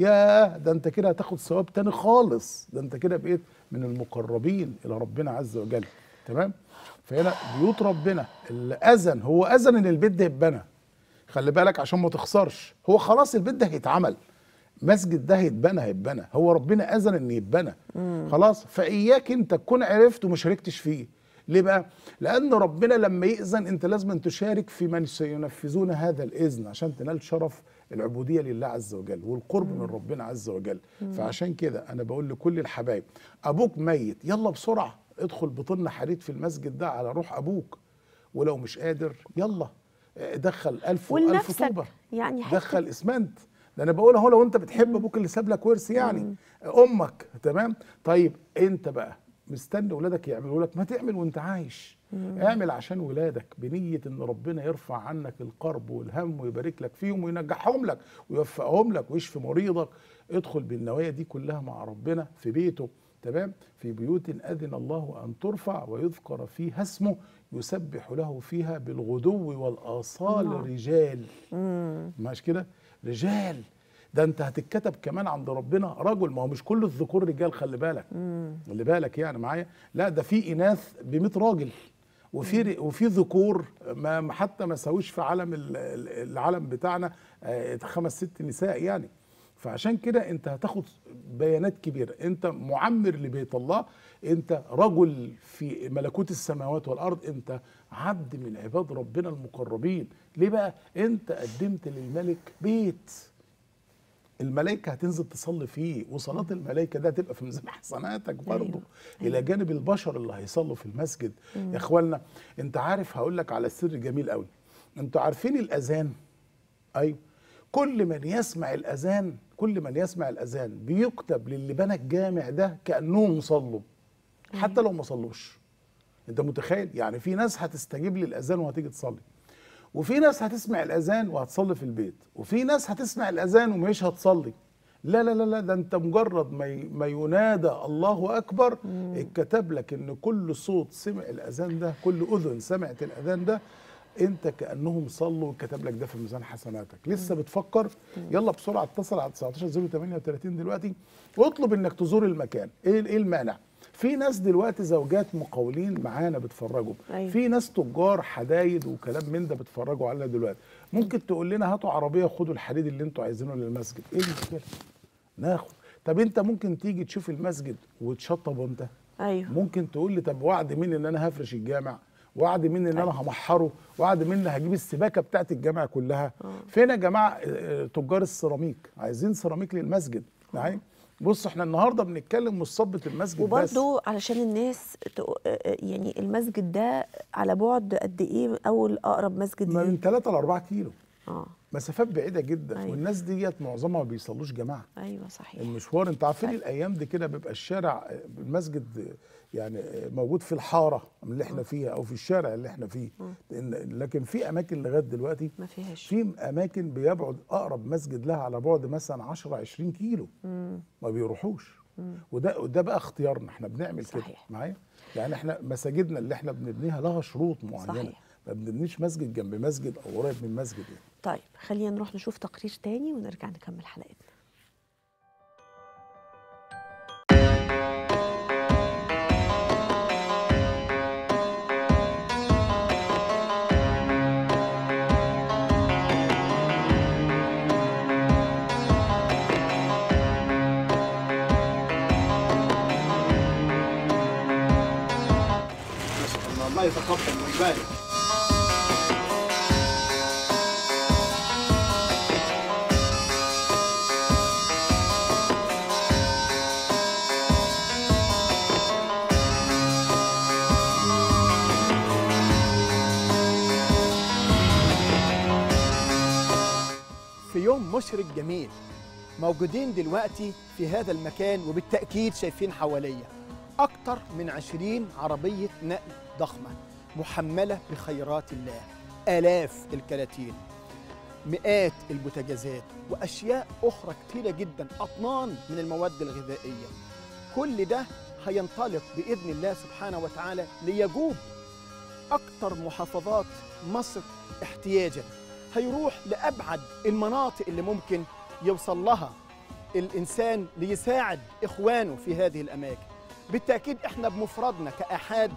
يا ده انت كده هتاخد ثواب تاني خالص ده انت كده بقيت من المقربين الى ربنا عز وجل تمام فهنا بيوت ربنا اللي اذن هو اذن ان البيت ده يتبنى خلي بالك عشان ما تخسرش هو خلاص البيت ده هيتعمل مسجد ده هيتبنى هيتبنى هو ربنا اذن ان يتبنى خلاص فاياك انت تكون عرفت وما شاركتش فيه ليه بقى لان ربنا لما ياذن انت لازم أن تشارك في من سينفذون هذا الاذن عشان تنال شرف العبوديه لله عز وجل والقرب من ربنا عز وجل فعشان كده انا بقول لكل الحبايب ابوك ميت يلا بسرعه ادخل بطن حديد في المسجد ده على روح ابوك ولو مش قادر يلا اه، دخل ألف وألف ولنفسك طوبة يعني حتة- دخل اسمنت ده انا بقول اهو لو انت بتحب ابوك اللي ساب لك ورث يعني امك تمام طيب انت بقى مستني ولادك يعملوا لك ما تعمل وانت عايش اعمل عشان ولادك بنية ان ربنا يرفع عنك القرب والهم ويبارك لك فيهم وينجحهم لك ويوفقهم لك ويشفي مريضك ادخل بالنوايا دي كلها مع ربنا في بيته تمام في بيوت اذن الله ان ترفع ويذكر فيها اسمه يسبح له فيها بالغدو والاصال الله. رجال مش كده رجال ده انت هتتكتب كمان عند ربنا رجل ما هو مش كل الذكور رجال خلي بالك خلي بالك يعني معايا لا ده في اناث ب 100 راجل وفي ر- وفي ذكور ما ما حتى ما ساويش في عالم ال- ال- العالم بتاعنا آه، خمس ست نساء يعني فعشان كده انت هتاخد بيانات كبيره انت معمر لبيت الله انت رجل في ملكوت السماوات والارض انت عبد من عباد ربنا المقربين ليه بقى انت قدمت للملك بيت الملائكة هتنزل تصلي فيه وصلاة الملائكة ده هتبقى في ميزان حسناتك برضه أيوة. إلى جانب البشر اللي هيصلوا في المسجد يا إخوانا أنت عارف هقول لك على سر جميل قوي أنتوا عارفين الأذان أيوه كل من يسمع الأذان كل من يسمع الأذان بيكتب للي بنى الجامع ده كأنهم صلوا حتى لو ما صلوش أنت متخيل يعني في ناس هتستجيب للأذان وهتيجي تصلي وفي ناس هتسمع الاذان وهتصلي في البيت وفي ناس هتسمع الاذان ومش هتصلي لا لا لا لا ده انت مجرد ما ي- ما ينادى الله اكبر اتكتب لك ان كل صوت سمع الاذان ده كل اذن سمعت الاذان ده انت كانهم صلوا وكتب لك ده في ميزان حسناتك لسه بتفكر يلا بسرعه اتصل على 19038 دلوقتي واطلب انك تزور المكان ايه ايه المانع في ناس دلوقتي زوجات مقاولين معانا بتفرجوا أيوة. في ناس تجار حدايد وكلام من ده بتفرجوا علينا دلوقتي ممكن تقول لنا هاتوا عربيه خدوا الحديد اللي انتوا عايزينه للمسجد ايه المشكله ناخد طب انت ممكن تيجي تشوف المسجد وتشطب انت ايوه ممكن تقول لي طب وعد مني ان انا هفرش الجامع وعد مني ان انا همحره وعد مني هجيب السباكه بتاعت الجامع كلها فين يا جماعه اه، اه، تجار السيراميك عايزين سيراميك للمسجد معايا بص احنا النهارده بنتكلم مش صبة المسجد بس وبرضه علشان الناس تق- يعني المسجد ده على بعد قد ايه اول اقرب مسجد ما ليه؟ من 3 ل 4 كيلو اه مسافات بعيده جدا أيوة. أيوة. والناس ديت معظمها ما بيصلوش جماعه ايوه صحيح المشوار انت عارفين طيب. الايام دي كده بيبقى الشارع اه، المسجد يعني اه، موجود في الحاره اللي احنا فيها او في الشارع اللي احنا فيه لأن- لكن في اماكن لغايه دلوقتي ما فيهاش في اماكن بيبعد اقرب مسجد لها على بعد مثلا 10 20 كيلو مم. ما بيروحوش وده وده بقى اختيارنا احنا بنعمل كده صحيح. معايا يعني احنا مساجدنا اللي احنا بنبنيها لها شروط معينه صحيح. ما بنبنيش مسجد جنب مسجد او قريب من مسجد يعني. طيب خلينا نروح نشوف تقرير تاني ونرجع نكمل حلقتنا الله يتقبل ويبارك في يوم مشرق جميل موجودين دلوقتي في هذا المكان وبالتأكيد شايفين حواليا أكتر من عشرين عربية نقل ضخمة محملة بخيرات الله آلاف الكراتين مئات البوتاجازات وأشياء أخرى كتيرة جدا أطنان من المواد الغذائية كل ده هينطلق بإذن الله سبحانه وتعالى ليجوب أكتر محافظات مصر احتياجا هيروح لأبعد المناطق اللي ممكن يوصل لها الإنسان ليساعد إخوانه في هذه الأماكن بالتأكيد إحنا بمفردنا كأحاد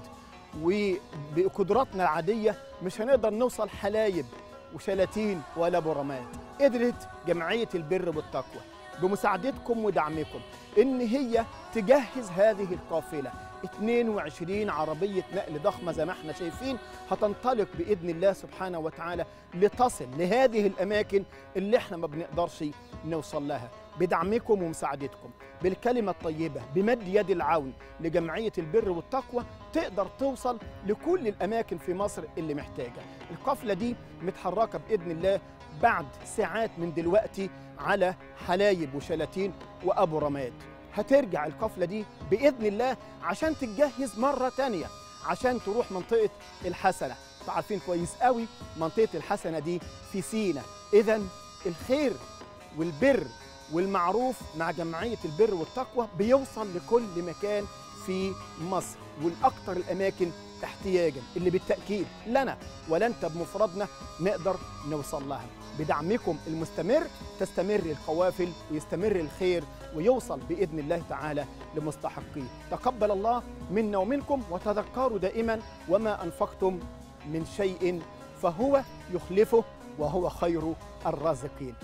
وبقدراتنا العادية مش هنقدر نوصل حلايب وشلاتين ولا برامات قدرت جمعية البر والتقوى بمساعدتكم ودعمكم إن هي تجهز هذه القافلة 22 عربية نقل ضخمة زي ما احنا شايفين هتنطلق بإذن الله سبحانه وتعالى لتصل لهذه الأماكن اللي احنا ما بنقدرش نوصل لها بدعمكم ومساعدتكم بالكلمة الطيبة بمد يد العون لجمعية البر والتقوى تقدر توصل لكل الأماكن في مصر اللي محتاجة القافلة دي متحركة بإذن الله بعد ساعات من دلوقتي على حلايب وشلاتين وأبو رماد هترجع القافلة دي بإذن الله عشان تتجهز مرة تانية عشان تروح منطقة الحسنة انتوا عارفين كويس قوي منطقة الحسنة دي في سينا إذا الخير والبر والمعروف مع جمعية البر والتقوى بيوصل لكل مكان في مصر والأكثر الأماكن احتياجا اللي بالتأكيد لنا ولا أنت بمفردنا نقدر نوصل لها بدعمكم المستمر تستمر القوافل ويستمر الخير ويوصل بإذن الله تعالى لمستحقيه تقبل الله منا ومنكم وتذكروا دائما وما أنفقتم من شيء فهو يخلفه وهو خير الرازقين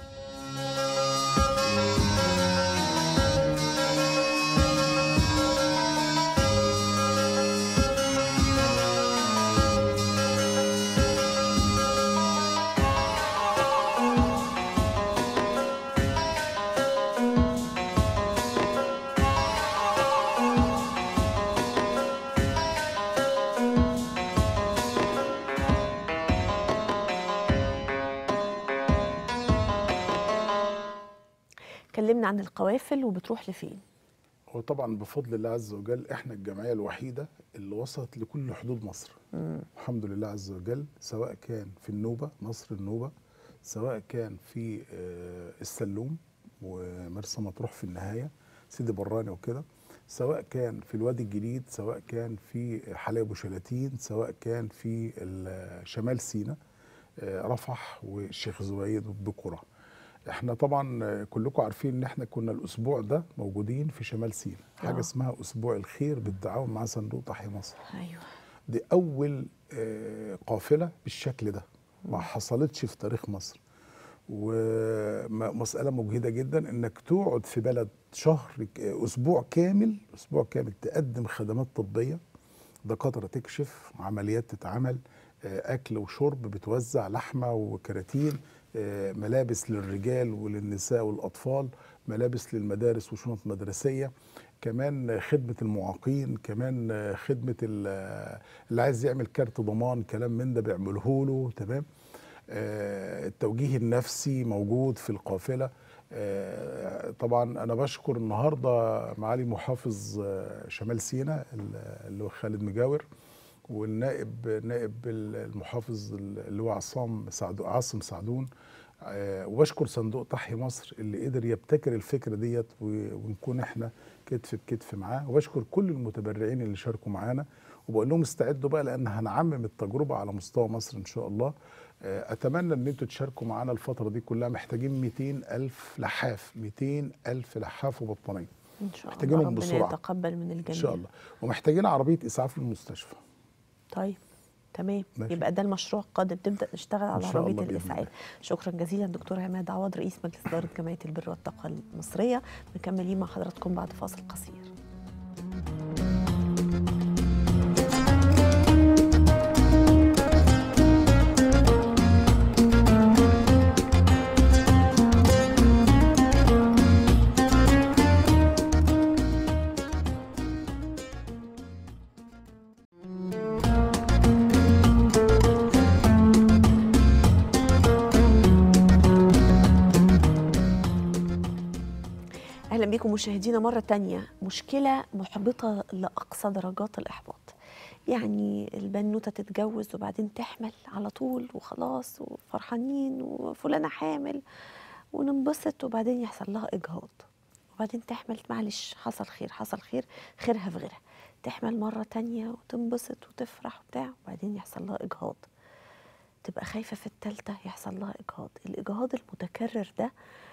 اتكلمنا عن القوافل وبتروح لفين هو طبعا بفضل الله عز وجل احنا الجمعيه الوحيده اللي وصلت لكل حدود مصر الحمد لله عز وجل سواء كان في النوبه مصر النوبه سواء كان في آه، السلوم ومرسى مطروح في النهايه سيدي براني وكده سواء كان في الوادي الجديد سواء كان في حلايب وشلاتين سواء كان في ال- شمال سيناء آه، رفح والشيخ زويد وبكرة احنا طبعا آه، كلكم عارفين ان احنا كنا الاسبوع ده موجودين في شمال سيناء حاجه آه. اسمها اسبوع الخير بالتعاون مع صندوق تحيا مصر ايوه دي اول آه، قافله بالشكل ده ما حصلتش في تاريخ مصر ومساله مجهده جدا انك تقعد في بلد شهر ك- اسبوع كامل اسبوع كامل تقدم خدمات طبيه دكاتره تكشف عمليات تتعمل آه، اكل وشرب بتوزع لحمه وكراتين آه، ملابس للرجال وللنساء والاطفال ملابس للمدارس وشنط مدرسيه كمان خدمه المعاقين كمان آه، خدمه ال- اللي عايز يعمل كارت ضمان كلام من ده بيعمله له تمام آه، التوجيه النفسي موجود في القافله آه، طبعا انا بشكر النهارده معالي محافظ آه، شمال سيناء اللي هو خالد مجاور والنائب نائب المحافظ اللي هو عصام سعدو عاصم سعدون آه، وبشكر صندوق تحيا مصر اللي قدر يبتكر الفكره ديت و- ونكون احنا كتف بكتف معاه وبشكر كل المتبرعين اللي شاركوا معانا وبقول لهم استعدوا بقى لان هنعمم التجربه على مستوى مصر ان شاء الله آه، اتمنى ان انتوا تشاركوا معانا الفتره دي كلها محتاجين 200 الف لحاف 200 الف لحاف وبطانيه ان شاء الله محتاجينهم ربنا بسرعة. يتقبل من الجميع ان شاء الله ومحتاجين عربيه اسعاف للمستشفى طيب تمام ماشي. يبقى ده المشروع القادم نبدا نشتغل على شاء الله عربيه بإذن الاسعاف الله. شكرا جزيلا دكتور عماد عوض رئيس مجلس اداره جمعيه البر والتقوى المصريه مكملين مع حضراتكم بعد فاصل قصير اهلا بكم مشاهدينا مره تانية مشكله محبطه لاقصى درجات الاحباط يعني البنوته تتجوز وبعدين تحمل على طول وخلاص وفرحانين وفلانه حامل وننبسط وبعدين يحصل لها اجهاض وبعدين تحمل معلش حصل خير حصل خير خيرها في غيرها تحمل مره تانية وتنبسط وتفرح وبتاع وبعدين يحصل لها اجهاض تبقى خايفه في التالتة يحصل لها اجهاض الاجهاض المتكرر ده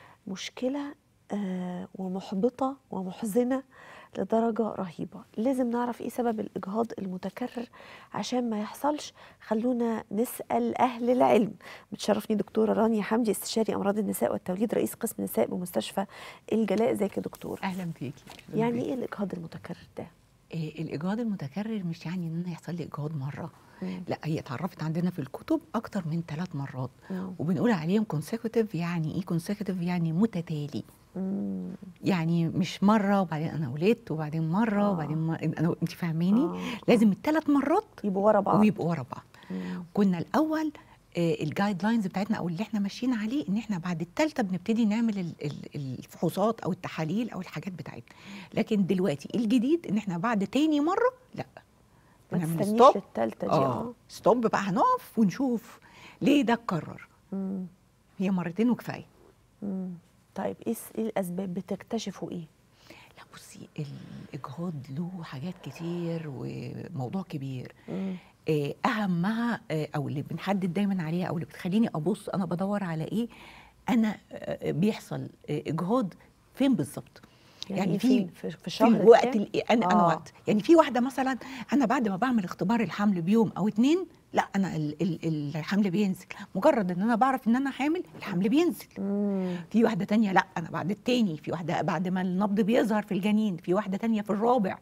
مشكله آه، ومحبطة ومحزنة لدرجة رهيبة لازم نعرف ايه سبب الإجهاض المتكرر عشان ما يحصلش خلونا نسأل أهل العلم بتشرفني دكتورة رانيا حمدي استشاري أمراض النساء والتوليد رئيس قسم نساء بمستشفى الجلاء ازيك يا دكتور اهلا بيكي أهلاً يعني بيكي. ايه الإجهاض المتكرر ده إيه الاجهاض المتكرر مش يعني ان انا يحصل لي اجهاض مره مم. لا هي اتعرفت عندنا في الكتب اكتر من ثلاث مرات مم. وبنقول عليهم كونسيكوتيف يعني ايه كونسيكوتيف يعني متتالي مم. يعني مش مره وبعدين انا ولدت وبعدين مره آه. وبعدين مره أنا انت فاهماني آه. لازم الثلاث مرات يبقوا ورا بعض ويبقوا ورا بعض مم. كنا الاول الجايد لاينز بتاعتنا او اللي احنا ماشيين عليه ان احنا بعد الثالثه بنبتدي نعمل ال- ال- الفحوصات او التحاليل او الحاجات بتاعتنا لكن دلوقتي الجديد ان احنا بعد تاني مره لا ما بنعمل تستنيش stop. للتالتة دي اه اه ستوب بقى هنقف ونشوف ليه ده اتكرر مم. هي مرتين وكفايه مم. طيب ايه الس- إيه الأسباب بتكتشفوا ايه؟ لا بصي الاجهاض له حاجات كتير وموضوع كبير مم. آه، اهمها آه، او اللي بنحدد دايما عليها او اللي بتخليني ابص انا بدور على ايه انا آه، بيحصل آه، اجهاض فين بالظبط يعني, يعني إيه في- فين؟ في, في في الشهر الوقت الكام؟ اللي انا انا آه. وقت يعني في واحده مثلا انا بعد ما بعمل اختبار الحمل بيوم او اتنين لا انا ال ال الحمل بينزل مجرد ان انا بعرف ان انا حامل الحمل بينزل مم. في واحده تانية لا انا بعد التاني في واحده بعد ما النبض بيظهر في الجنين في واحده تانية في الرابع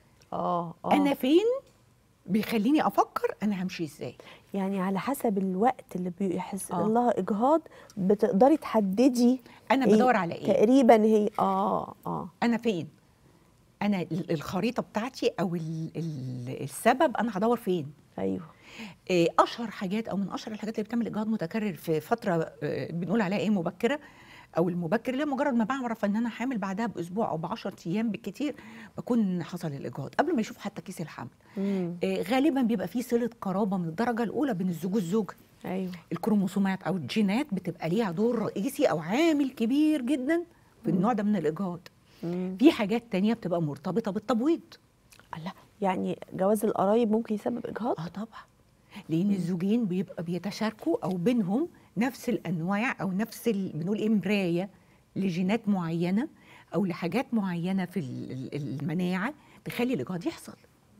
اه اه انا فين بيخليني افكر انا همشي ازاي يعني على حسب الوقت اللي بيحس آه. لها اجهاض بتقدري تحددي انا إيه بدور على ايه تقريبا هي اه اه انا فين انا ال- الخريطه بتاعتي او ال ال السبب انا هدور فين ايوه إيه اشهر حاجات او من اشهر الحاجات اللي بتعمل اجهاض متكرر في فتره آه، بنقول عليها ايه مبكره او المبكر اللي مجرد ما بعرف ان انا حامل بعدها باسبوع او ب 10 ايام بالكتير بكون حصل الاجهاض قبل ما يشوف حتى كيس الحمل مم. آه، غالبا بيبقى في صله قرابه من الدرجه الاولى بين الزوج والزوجه ايوه الكروموسومات او الجينات بتبقى ليها دور رئيسي او عامل كبير جدا في النوع ده من الاجهاض مم. في حاجات تانية بتبقى مرتبطه بالتبويض الله يعني جواز القرايب ممكن يسبب اجهاض اه طبعا لان الزوجين بيبقى بيتشاركوا او بينهم نفس الانواع او نفس ال... بنقول ايه مرايه لجينات معينه او لحاجات معينه في ال- ال- المناعه تخلي الاجهاض يحصل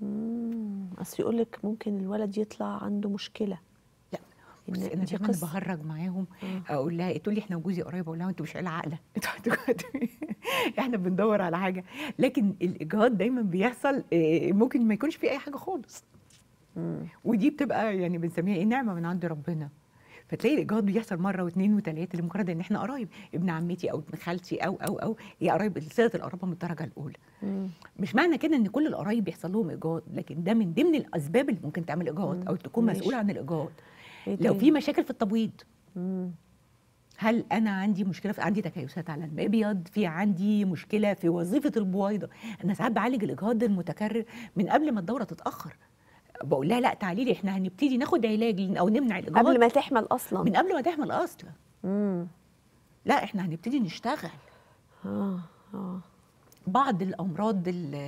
مم. اصل يقول لك ممكن الولد يطلع عنده مشكله لا إن بس انا دي دايما قصة. بهرج معاهم آه. اقول لها تقول لي احنا وجوزي قريب اقول لها انتوا مش عيله عاقله انتوا انتوا- احنا بندور على حاجه لكن الاجهاض دايما بيحصل آه، ممكن ما يكونش في اي حاجه خالص مم. ودي بتبقى يعني بنسميها ايه نعمه من عند ربنا فتلاقي الاجهاض بيحصل مره واثنين وثلاثه لمجرد ان احنا قرايب ابن عمتي او ابن خالتي او او او هي قرايب صله القرابه من الدرجه الاولى مم. مش معنى كده ان كل القرايب بيحصل لهم ايجاد لكن ده من ضمن الاسباب اللي ممكن تعمل ايجاد او تكون ماشي. مسؤوله عن الايجاد إيه لو تاني؟ في مشاكل في التبويض مم. هل انا عندي مشكله في عندي تكيسات على المبيض في عندي مشكله في وظيفه البويضه انا ساعات بعالج الاجهاض المتكرر من قبل ما الدوره تتاخر بقول لها لا تعالي لي احنا هنبتدي ناخد علاج او نمنع الاجهاض قبل ما تحمل اصلا من قبل ما تحمل اصلا مم. لا احنا هنبتدي نشتغل اه اه بعض الامراض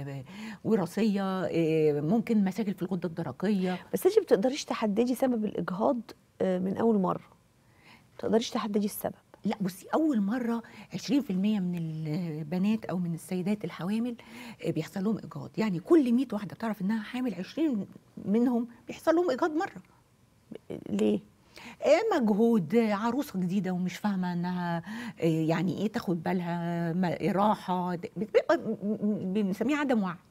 الوراثيه إيه، ممكن مشاكل في الغده الدرقيه بس انت ما بتقدريش تحددي سبب الاجهاض آه، من اول مره ما تقدريش تحددي السبب لا بصي اول مره 20% من البنات او من السيدات الحوامل آه، بيحصل لهم اجهاض يعني كل 100 واحده بتعرف انها حامل 20 منهم بيحصل لهم اجهاض مره ليه آه، مجهود آه، عروسه جديده ومش فاهمه انها آه، يعني ايه تاخد بالها ما- راحه بتبقى م- م- بنسميه عدم وعي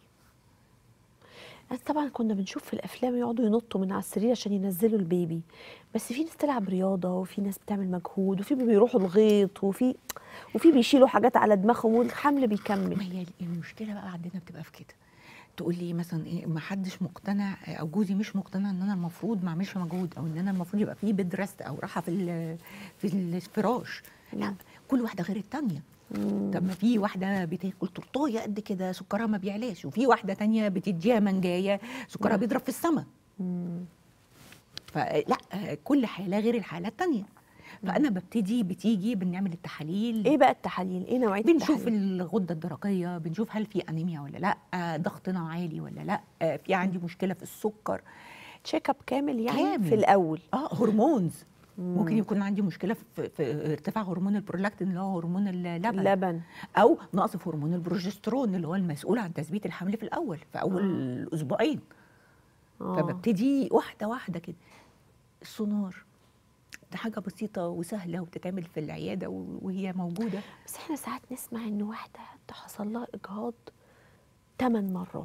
أنا طبعا كنا بنشوف في الافلام يقعدوا ينطوا من على السرير عشان ينزلوا البيبي بس في ناس تلعب رياضه وفي ناس بتعمل مجهود وفي بيروحوا الغيط وفي وفي بيشيلوا حاجات على دماغهم والحمل ما بيكمل هي المشكله بقى عندنا بتبقى في كده تقول لي مثلا ايه ما حدش مقتنع او جوزي مش مقتنع ان انا المفروض ما اعملش مجهود او ان انا المفروض يبقى في بيد ريست او راحه في ال- في الفراش لا كل واحده غير التانيه طب ما في واحده بتاكل تورتايه قد كده سكرها ما بيعلاش وفي واحده تانية بتديها منجايه سكرها بيضرب في السماء فلا كل حاله غير الحاله التانية فانا ببتدي بتيجي بنعمل التحاليل ايه بقى التحاليل ايه نوعيه بنشوف التحاليل الغده الدرقيه بنشوف هل في انيميا ولا لا آه، ضغطنا عالي ولا لا آه، في عندي مشكله في السكر تشيك اب كامل يعني كامل. في الاول اه هرمونز ممكن يكون عندي مشكله في, في ارتفاع هرمون البرولاكتين اللي هو هرمون اللبن اللبن او نقص في هرمون البروجسترون اللي هو المسؤول عن تثبيت الحمل في الاول في اول اسبوعين آه. فببتدي واحده واحده كده السونار ده حاجه بسيطه وسهله وبتتعمل في العياده و- وهي موجوده بس احنا ساعات نسمع ان واحده ده حصل لها اجهاض ثمان مرات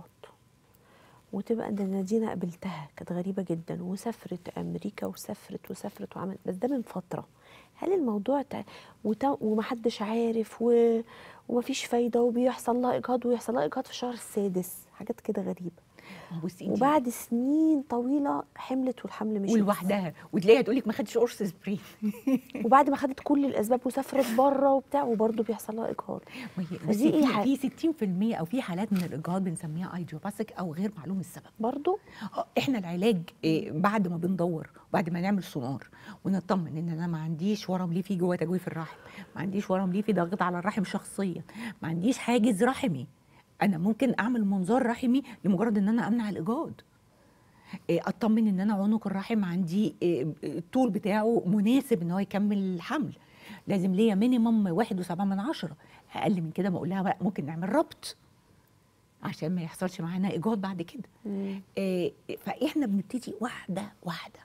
وتبقى ده نادينا قابلتها كانت غريبه جدا وسافرت امريكا وسافرت وسافرت وعملت بس ده من فتره هل الموضوع تع... وت... ومحدش عارف و... ومفيش فايده وبيحصل لها اجهاض ويحصل لها اجهاض في الشهر السادس حاجات كده غريبه ما هو بصي انتي- وبعد سنين طويله حملت والحمل مش ولوحدها وتلاقيها تقول لك ما خدتش قرص سبرين وبعد ما خدت كل الاسباب وسافرت بره وبتاع وبرضه بيحصل لها اجهاض ما هي فدي بصي إيه في, حاجة؟ في 60% او في حالات من الاجهاض بنسميها ايديوباثيك او غير معلوم السبب برضه آه، احنا العلاج إيه بعد ما بندور وبعد ما نعمل سونار ونطمن ان انا ما عنديش ورم ليفي جوه تجويف الرحم ما عنديش ورم ليفي ضاغط على الرحم شخصيا ما عنديش حاجز رحمي انا ممكن اعمل منظار رحمي لمجرد ان انا امنع الاجهاض إيه، اطمن ان انا عنق الرحم عندي إيه، الطول بتاعه مناسب ان هو يكمل الحمل لازم ليا مينيمم واحد وسبعة من عشرة اقل من كده بقول لها بقى ممكن نعمل ربط عشان ما يحصلش معانا اجهاض بعد كده آه، فاحنا بنبتدي واحده واحده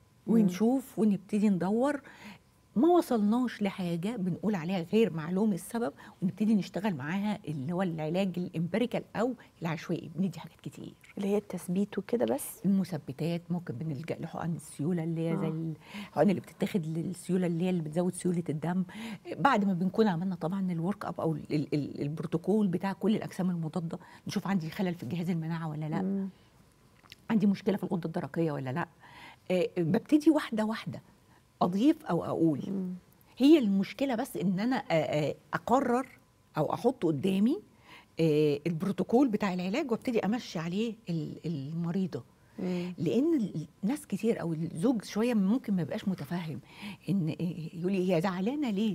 ونشوف ونبتدي ندور ما وصلناش لحاجه بنقول عليها غير معلوم السبب ونبتدي نشتغل معاها اللي هو العلاج الامبريكال او العشوائي بندي حاجات كتير اللي هي التثبيت وكده بس المثبتات ممكن بنلجا لحقن السيوله اللي هي زي آه. الحقن اللي بتتاخد للسيوله اللي هي اللي بتزود سيوله الدم بعد ما بنكون عملنا طبعا الورك اب او ال- ال- ال- البروتوكول بتاع كل الاجسام المضاده نشوف عندي خلل في جهاز المناعه ولا لا مم. عندي مشكله في الغده الدرقيه ولا لا آه، ببتدي واحده واحده اضيف او اقول هي المشكله بس ان انا آه، آه، اقرر او احط قدامي آه، البروتوكول بتاع العلاج وابتدي امشي عليه ال- المريضه لان ال- ناس كتير او الزوج شويه ممكن ما يبقاش متفهم ان إيه، يقول لي هي زعلانه ليه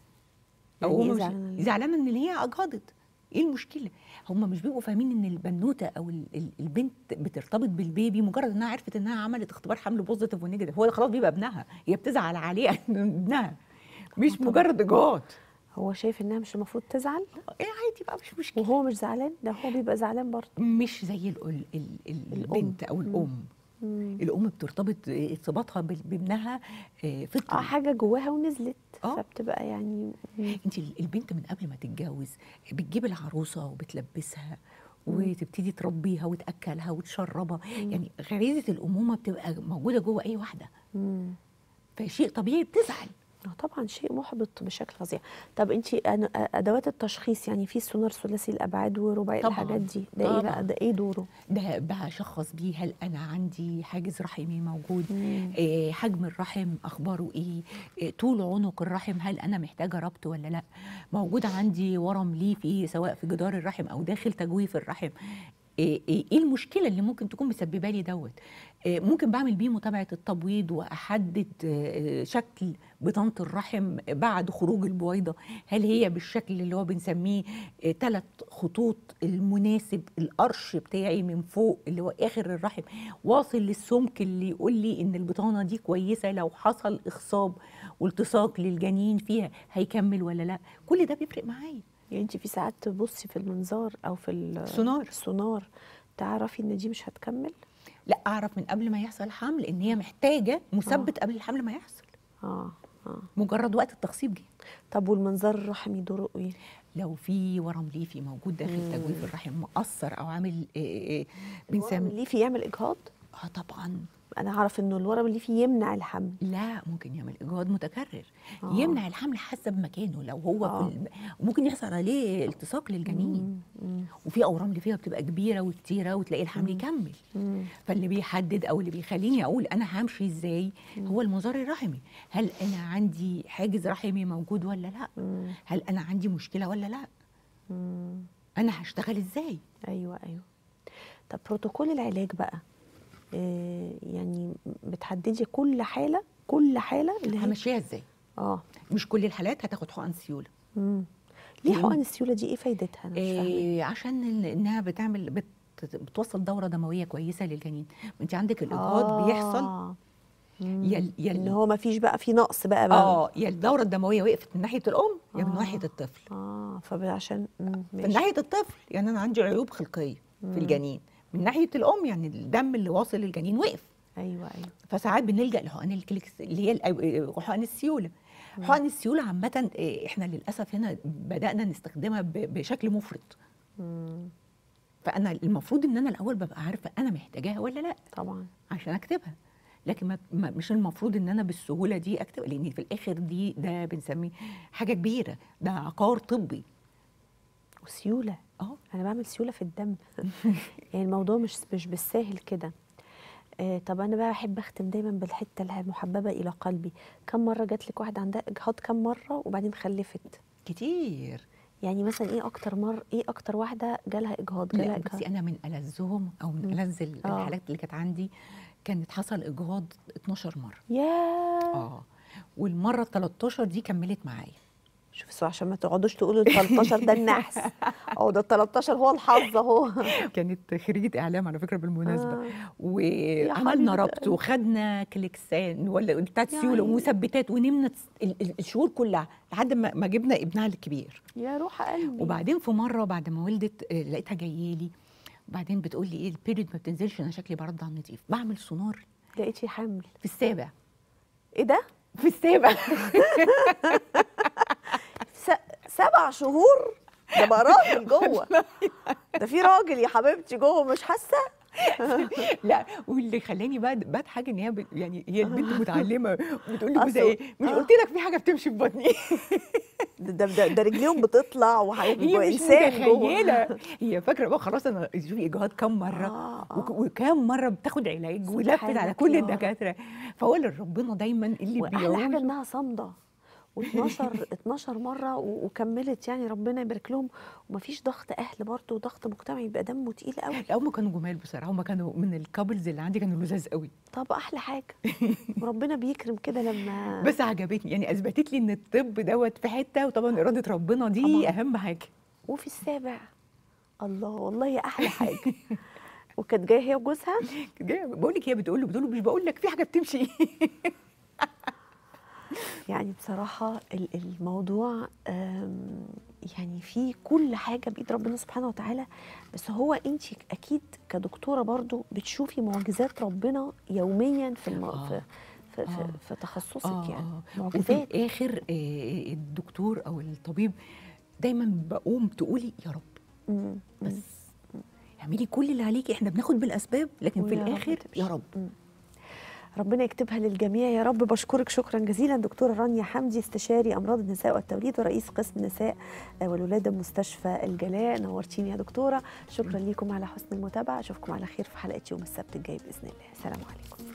يعني او إيه هو مش زعلانة ليه؟ زعلانه ان هي اجهضت ايه المشكله هم مش بيبقوا فاهمين ان البنوته او ال- ال- البنت بترتبط بالبيبي مجرد انها عرفت انها عملت اختبار حمل بوزيتيف ونيجاتيف هو خلاص بيبقى ابنها هي بتزعل عليه إنه ابنها مش طبعاً. مجرد اجهاض هو شايف انها مش المفروض تزعل ايه عادي بقى مش مشكله وهو مش زعلان ده هو بيبقى زعلان برضه مش زي ال ال ال الأم. البنت او الام الام بترتبط ارتباطها بال- بابنها آه، اه فطري حاجه جواها ونزلت آه. فبتبقى يعني مم. انت البنت من قبل ما تتجوز بتجيب العروسه وبتلبسها وتبتدي تربيها وتاكلها وتشربها يعني غريزه الامومه بتبقى موجوده جوه اي واحده مم. فشيء طبيعي بتزعل آه طبعا شيء محبط بشكل فظيع طب انت ادوات التشخيص يعني في سونار ثلاثي الابعاد ورباعي طبعاً. الحاجات دي ده ايه طبعاً. بقى ده ايه دوره ده بشخص بيه هل انا عندي حاجز رحمي موجود مم. آه حجم الرحم اخباره ايه آه طول عنق الرحم هل انا محتاجه ربط ولا لا موجود عندي ورم ليفي سواء في جدار الرحم او داخل تجويف الرحم ايه إيه- إيه المشكله اللي ممكن تكون مسببه لي دوت آه، ممكن بعمل بيه متابعه التبويض واحدد آه، شكل بطانه الرحم بعد خروج البويضه هل هي بالشكل اللي هو بنسميه ثلاث خطوط المناسب القرش بتاعي من فوق اللي هو اخر الرحم واصل للسمك اللي يقول لي ان البطانه دي كويسه لو حصل اخصاب والتصاق للجنين فيها هيكمل ولا لا كل ده بيفرق معايا يعني انت في ساعات تبصي في المنظار او في ال- سونار. السونار تعرفي ان دي مش هتكمل لا اعرف من قبل ما يحصل حمل ان هي محتاجه مثبت قبل الحمل ما يحصل اه اه مجرد وقت التخصيب جه طب والمنظار الرحمي دوره ايه لو في ورم ليفي موجود داخل تجويف الرحم مؤثر او عامل إيه إيه الورم بنسمي الليفي يعمل اجهاض اه طبعا انا اعرف انه الورم الليفي يمنع الحمل لا ممكن يعمل اجهاض متكرر آه. يمنع الحمل حسب مكانه لو هو آه. في الم... وممكن يحصل عليه التصاق للجنين وفي اورام اللي فيها بتبقى كبيره وكتيره وتلاقي الحمل يكمل مم. فاللي بيحدد او اللي بيخليني اقول انا همشي ازاي هو المنظار الرحمي هل انا عندي حاجز رحمي موجود ولا لا مم. هل انا عندي مشكله ولا لا مم. انا هشتغل ازاي ايوه ايوه طب بروتوكول العلاج بقى آه يعني بتحددي كل حاله كل حاله اللي هي همشيها ازاي اه مش كل الحالات هتاخد حقن سيوله مم. ليه لأن- حقن السيوله دي ايه فايدتها انا مش فاهمه إيه عشان ال- انها بتعمل بت بتوصل دوره دمويه كويسه للجنين انت عندك الاجهاض آه. بيحصل يا ال- يا ان ال- هو ما فيش بقى في نقص بقى بقى اه يا الدوره الدمويه وقفت من ناحيه الام يا من آه. ناحيه الطفل اه فعشان من ماشي ناحيه الطفل يعني انا عندي عيوب خلقيه في الجنين من ناحيه الام يعني الدم اللي واصل للجنين وقف ايوه ايوه فساعات بنلجا لحقن الكليكس اللي هي الأو- حقن السيوله حقن السيوله عامه إيه، احنا للاسف هنا بدانا نستخدمها ب- بشكل مفرط مم. فانا المفروض ان انا الاول ببقى عارفه انا محتاجاها ولا لا طبعا عشان اكتبها لكن ما ما- مش المفروض ان انا بالسهوله دي اكتب لان في الاخر دي ده بنسميه حاجه كبيره ده عقار طبي وسيوله اه انا بعمل سيوله في الدم يعني الموضوع مش مش بالساهل كده آه طب انا بقى بحب اختم دايما بالحته المحببه الى قلبي كم مره جات لك واحده عندها اجهاض كم مره وبعدين خلفت كتير يعني مثلا ايه اكتر مره ايه اكتر واحده جالها اجهاض جالها لا اجهاض بصي انا من الذهم او من الذ ال- آه. الحالات اللي كانت عندي كانت حصل اجهاض 12 مره يا اه والمره ال 13 دي كملت معايا شوف السؤال عشان ما تقعدوش تقولوا ال 13 ده النحس او ده ال 13 هو الحظ اهو كانت خريجه اعلام على فكره بالمناسبه آه. وعملنا حبيبة ربط قلبي. وخدنا كليكسان ولا بتاعت يا سيوله عيني. ومثبتات ونمنا ال- ال- الشهور كلها لحد ما ما جبنا ابنها الكبير يا روح قلبي وبعدين في مره بعد ما ولدت آه، لقيتها جايه لي وبعدين بتقول لي ايه البيريد ما بتنزلش انا شكلي برد على النظيف بعمل سونار لقيتي حمل في السابع ايه ده في السابع س- سبع شهور ده بقى راجل جوه ده في راجل يا حبيبتي جوه مش حاسه لا واللي خلاني بقى بضحك ان هي ب- يعني هي البنت متعلمه بتقول لي أصل- جوزها ايه مش آه. قلت لك في حاجه بتمشي في بطني ده ده, ده, ده رجليهم بتطلع وحاجات هي جوه مش انسان جوه متخيله هي فاكره بقى خلاص انا شوفي اجهاض كم مره آه، آه. وك- وكام مره بتاخد علاج ولفت على سبحانك كل يا رب. الدكاتره فهو اللي ربنا دايما اللي واحلى حاجه بيعوز انها صامده و12 12 مره و- وكملت يعني ربنا يبارك لهم ومفيش ضغط اهل برضه وضغط مجتمعي يبقى دمه تقيل قوي لا هم كانوا جمال بصراحه هم كانوا من الكابلز اللي عندي كانوا لذاذ قوي طب احلى حاجه وربنا بيكرم كده لما بس عجبتني يعني اثبتت لي ان الطب دوت في حته وطبعا اراده ربنا دي طبعاً. اهم حاجه وفي السابع الله والله احلى حاجه وكانت جايه هي وجوزها جاية بقول لك هي بتقول له بتقول له مش بقول لك في حاجه بتمشي يعني بصراحة ال- الموضوع آم، يعني فيه كل حاجة بإيد ربنا سبحانه وتعالى بس هو أنت أكيد كدكتورة برضو بتشوفي معجزات ربنا يوميا في الم... آه. في في, في, آه. في تخصصك آه، يعني آه. وفي معجزات الاخر آه، الدكتور او الطبيب دايما بقوم تقولي يا رب مم. بس اعملي كل اللي عليكي احنا بناخد بالاسباب لكن في ويا رب الاخر تمشي. يا رب ربنا يكتبها للجميع يا رب بشكرك شكرا جزيلا دكتورة رانيا حمدي استشاري أمراض النساء والتوليد ورئيس قسم نساء والولادة بمستشفى الجلاء نورتيني يا دكتورة شكرا لكم على حسن المتابعة أشوفكم على خير في حلقة يوم السبت الجاي بإذن الله سلام عليكم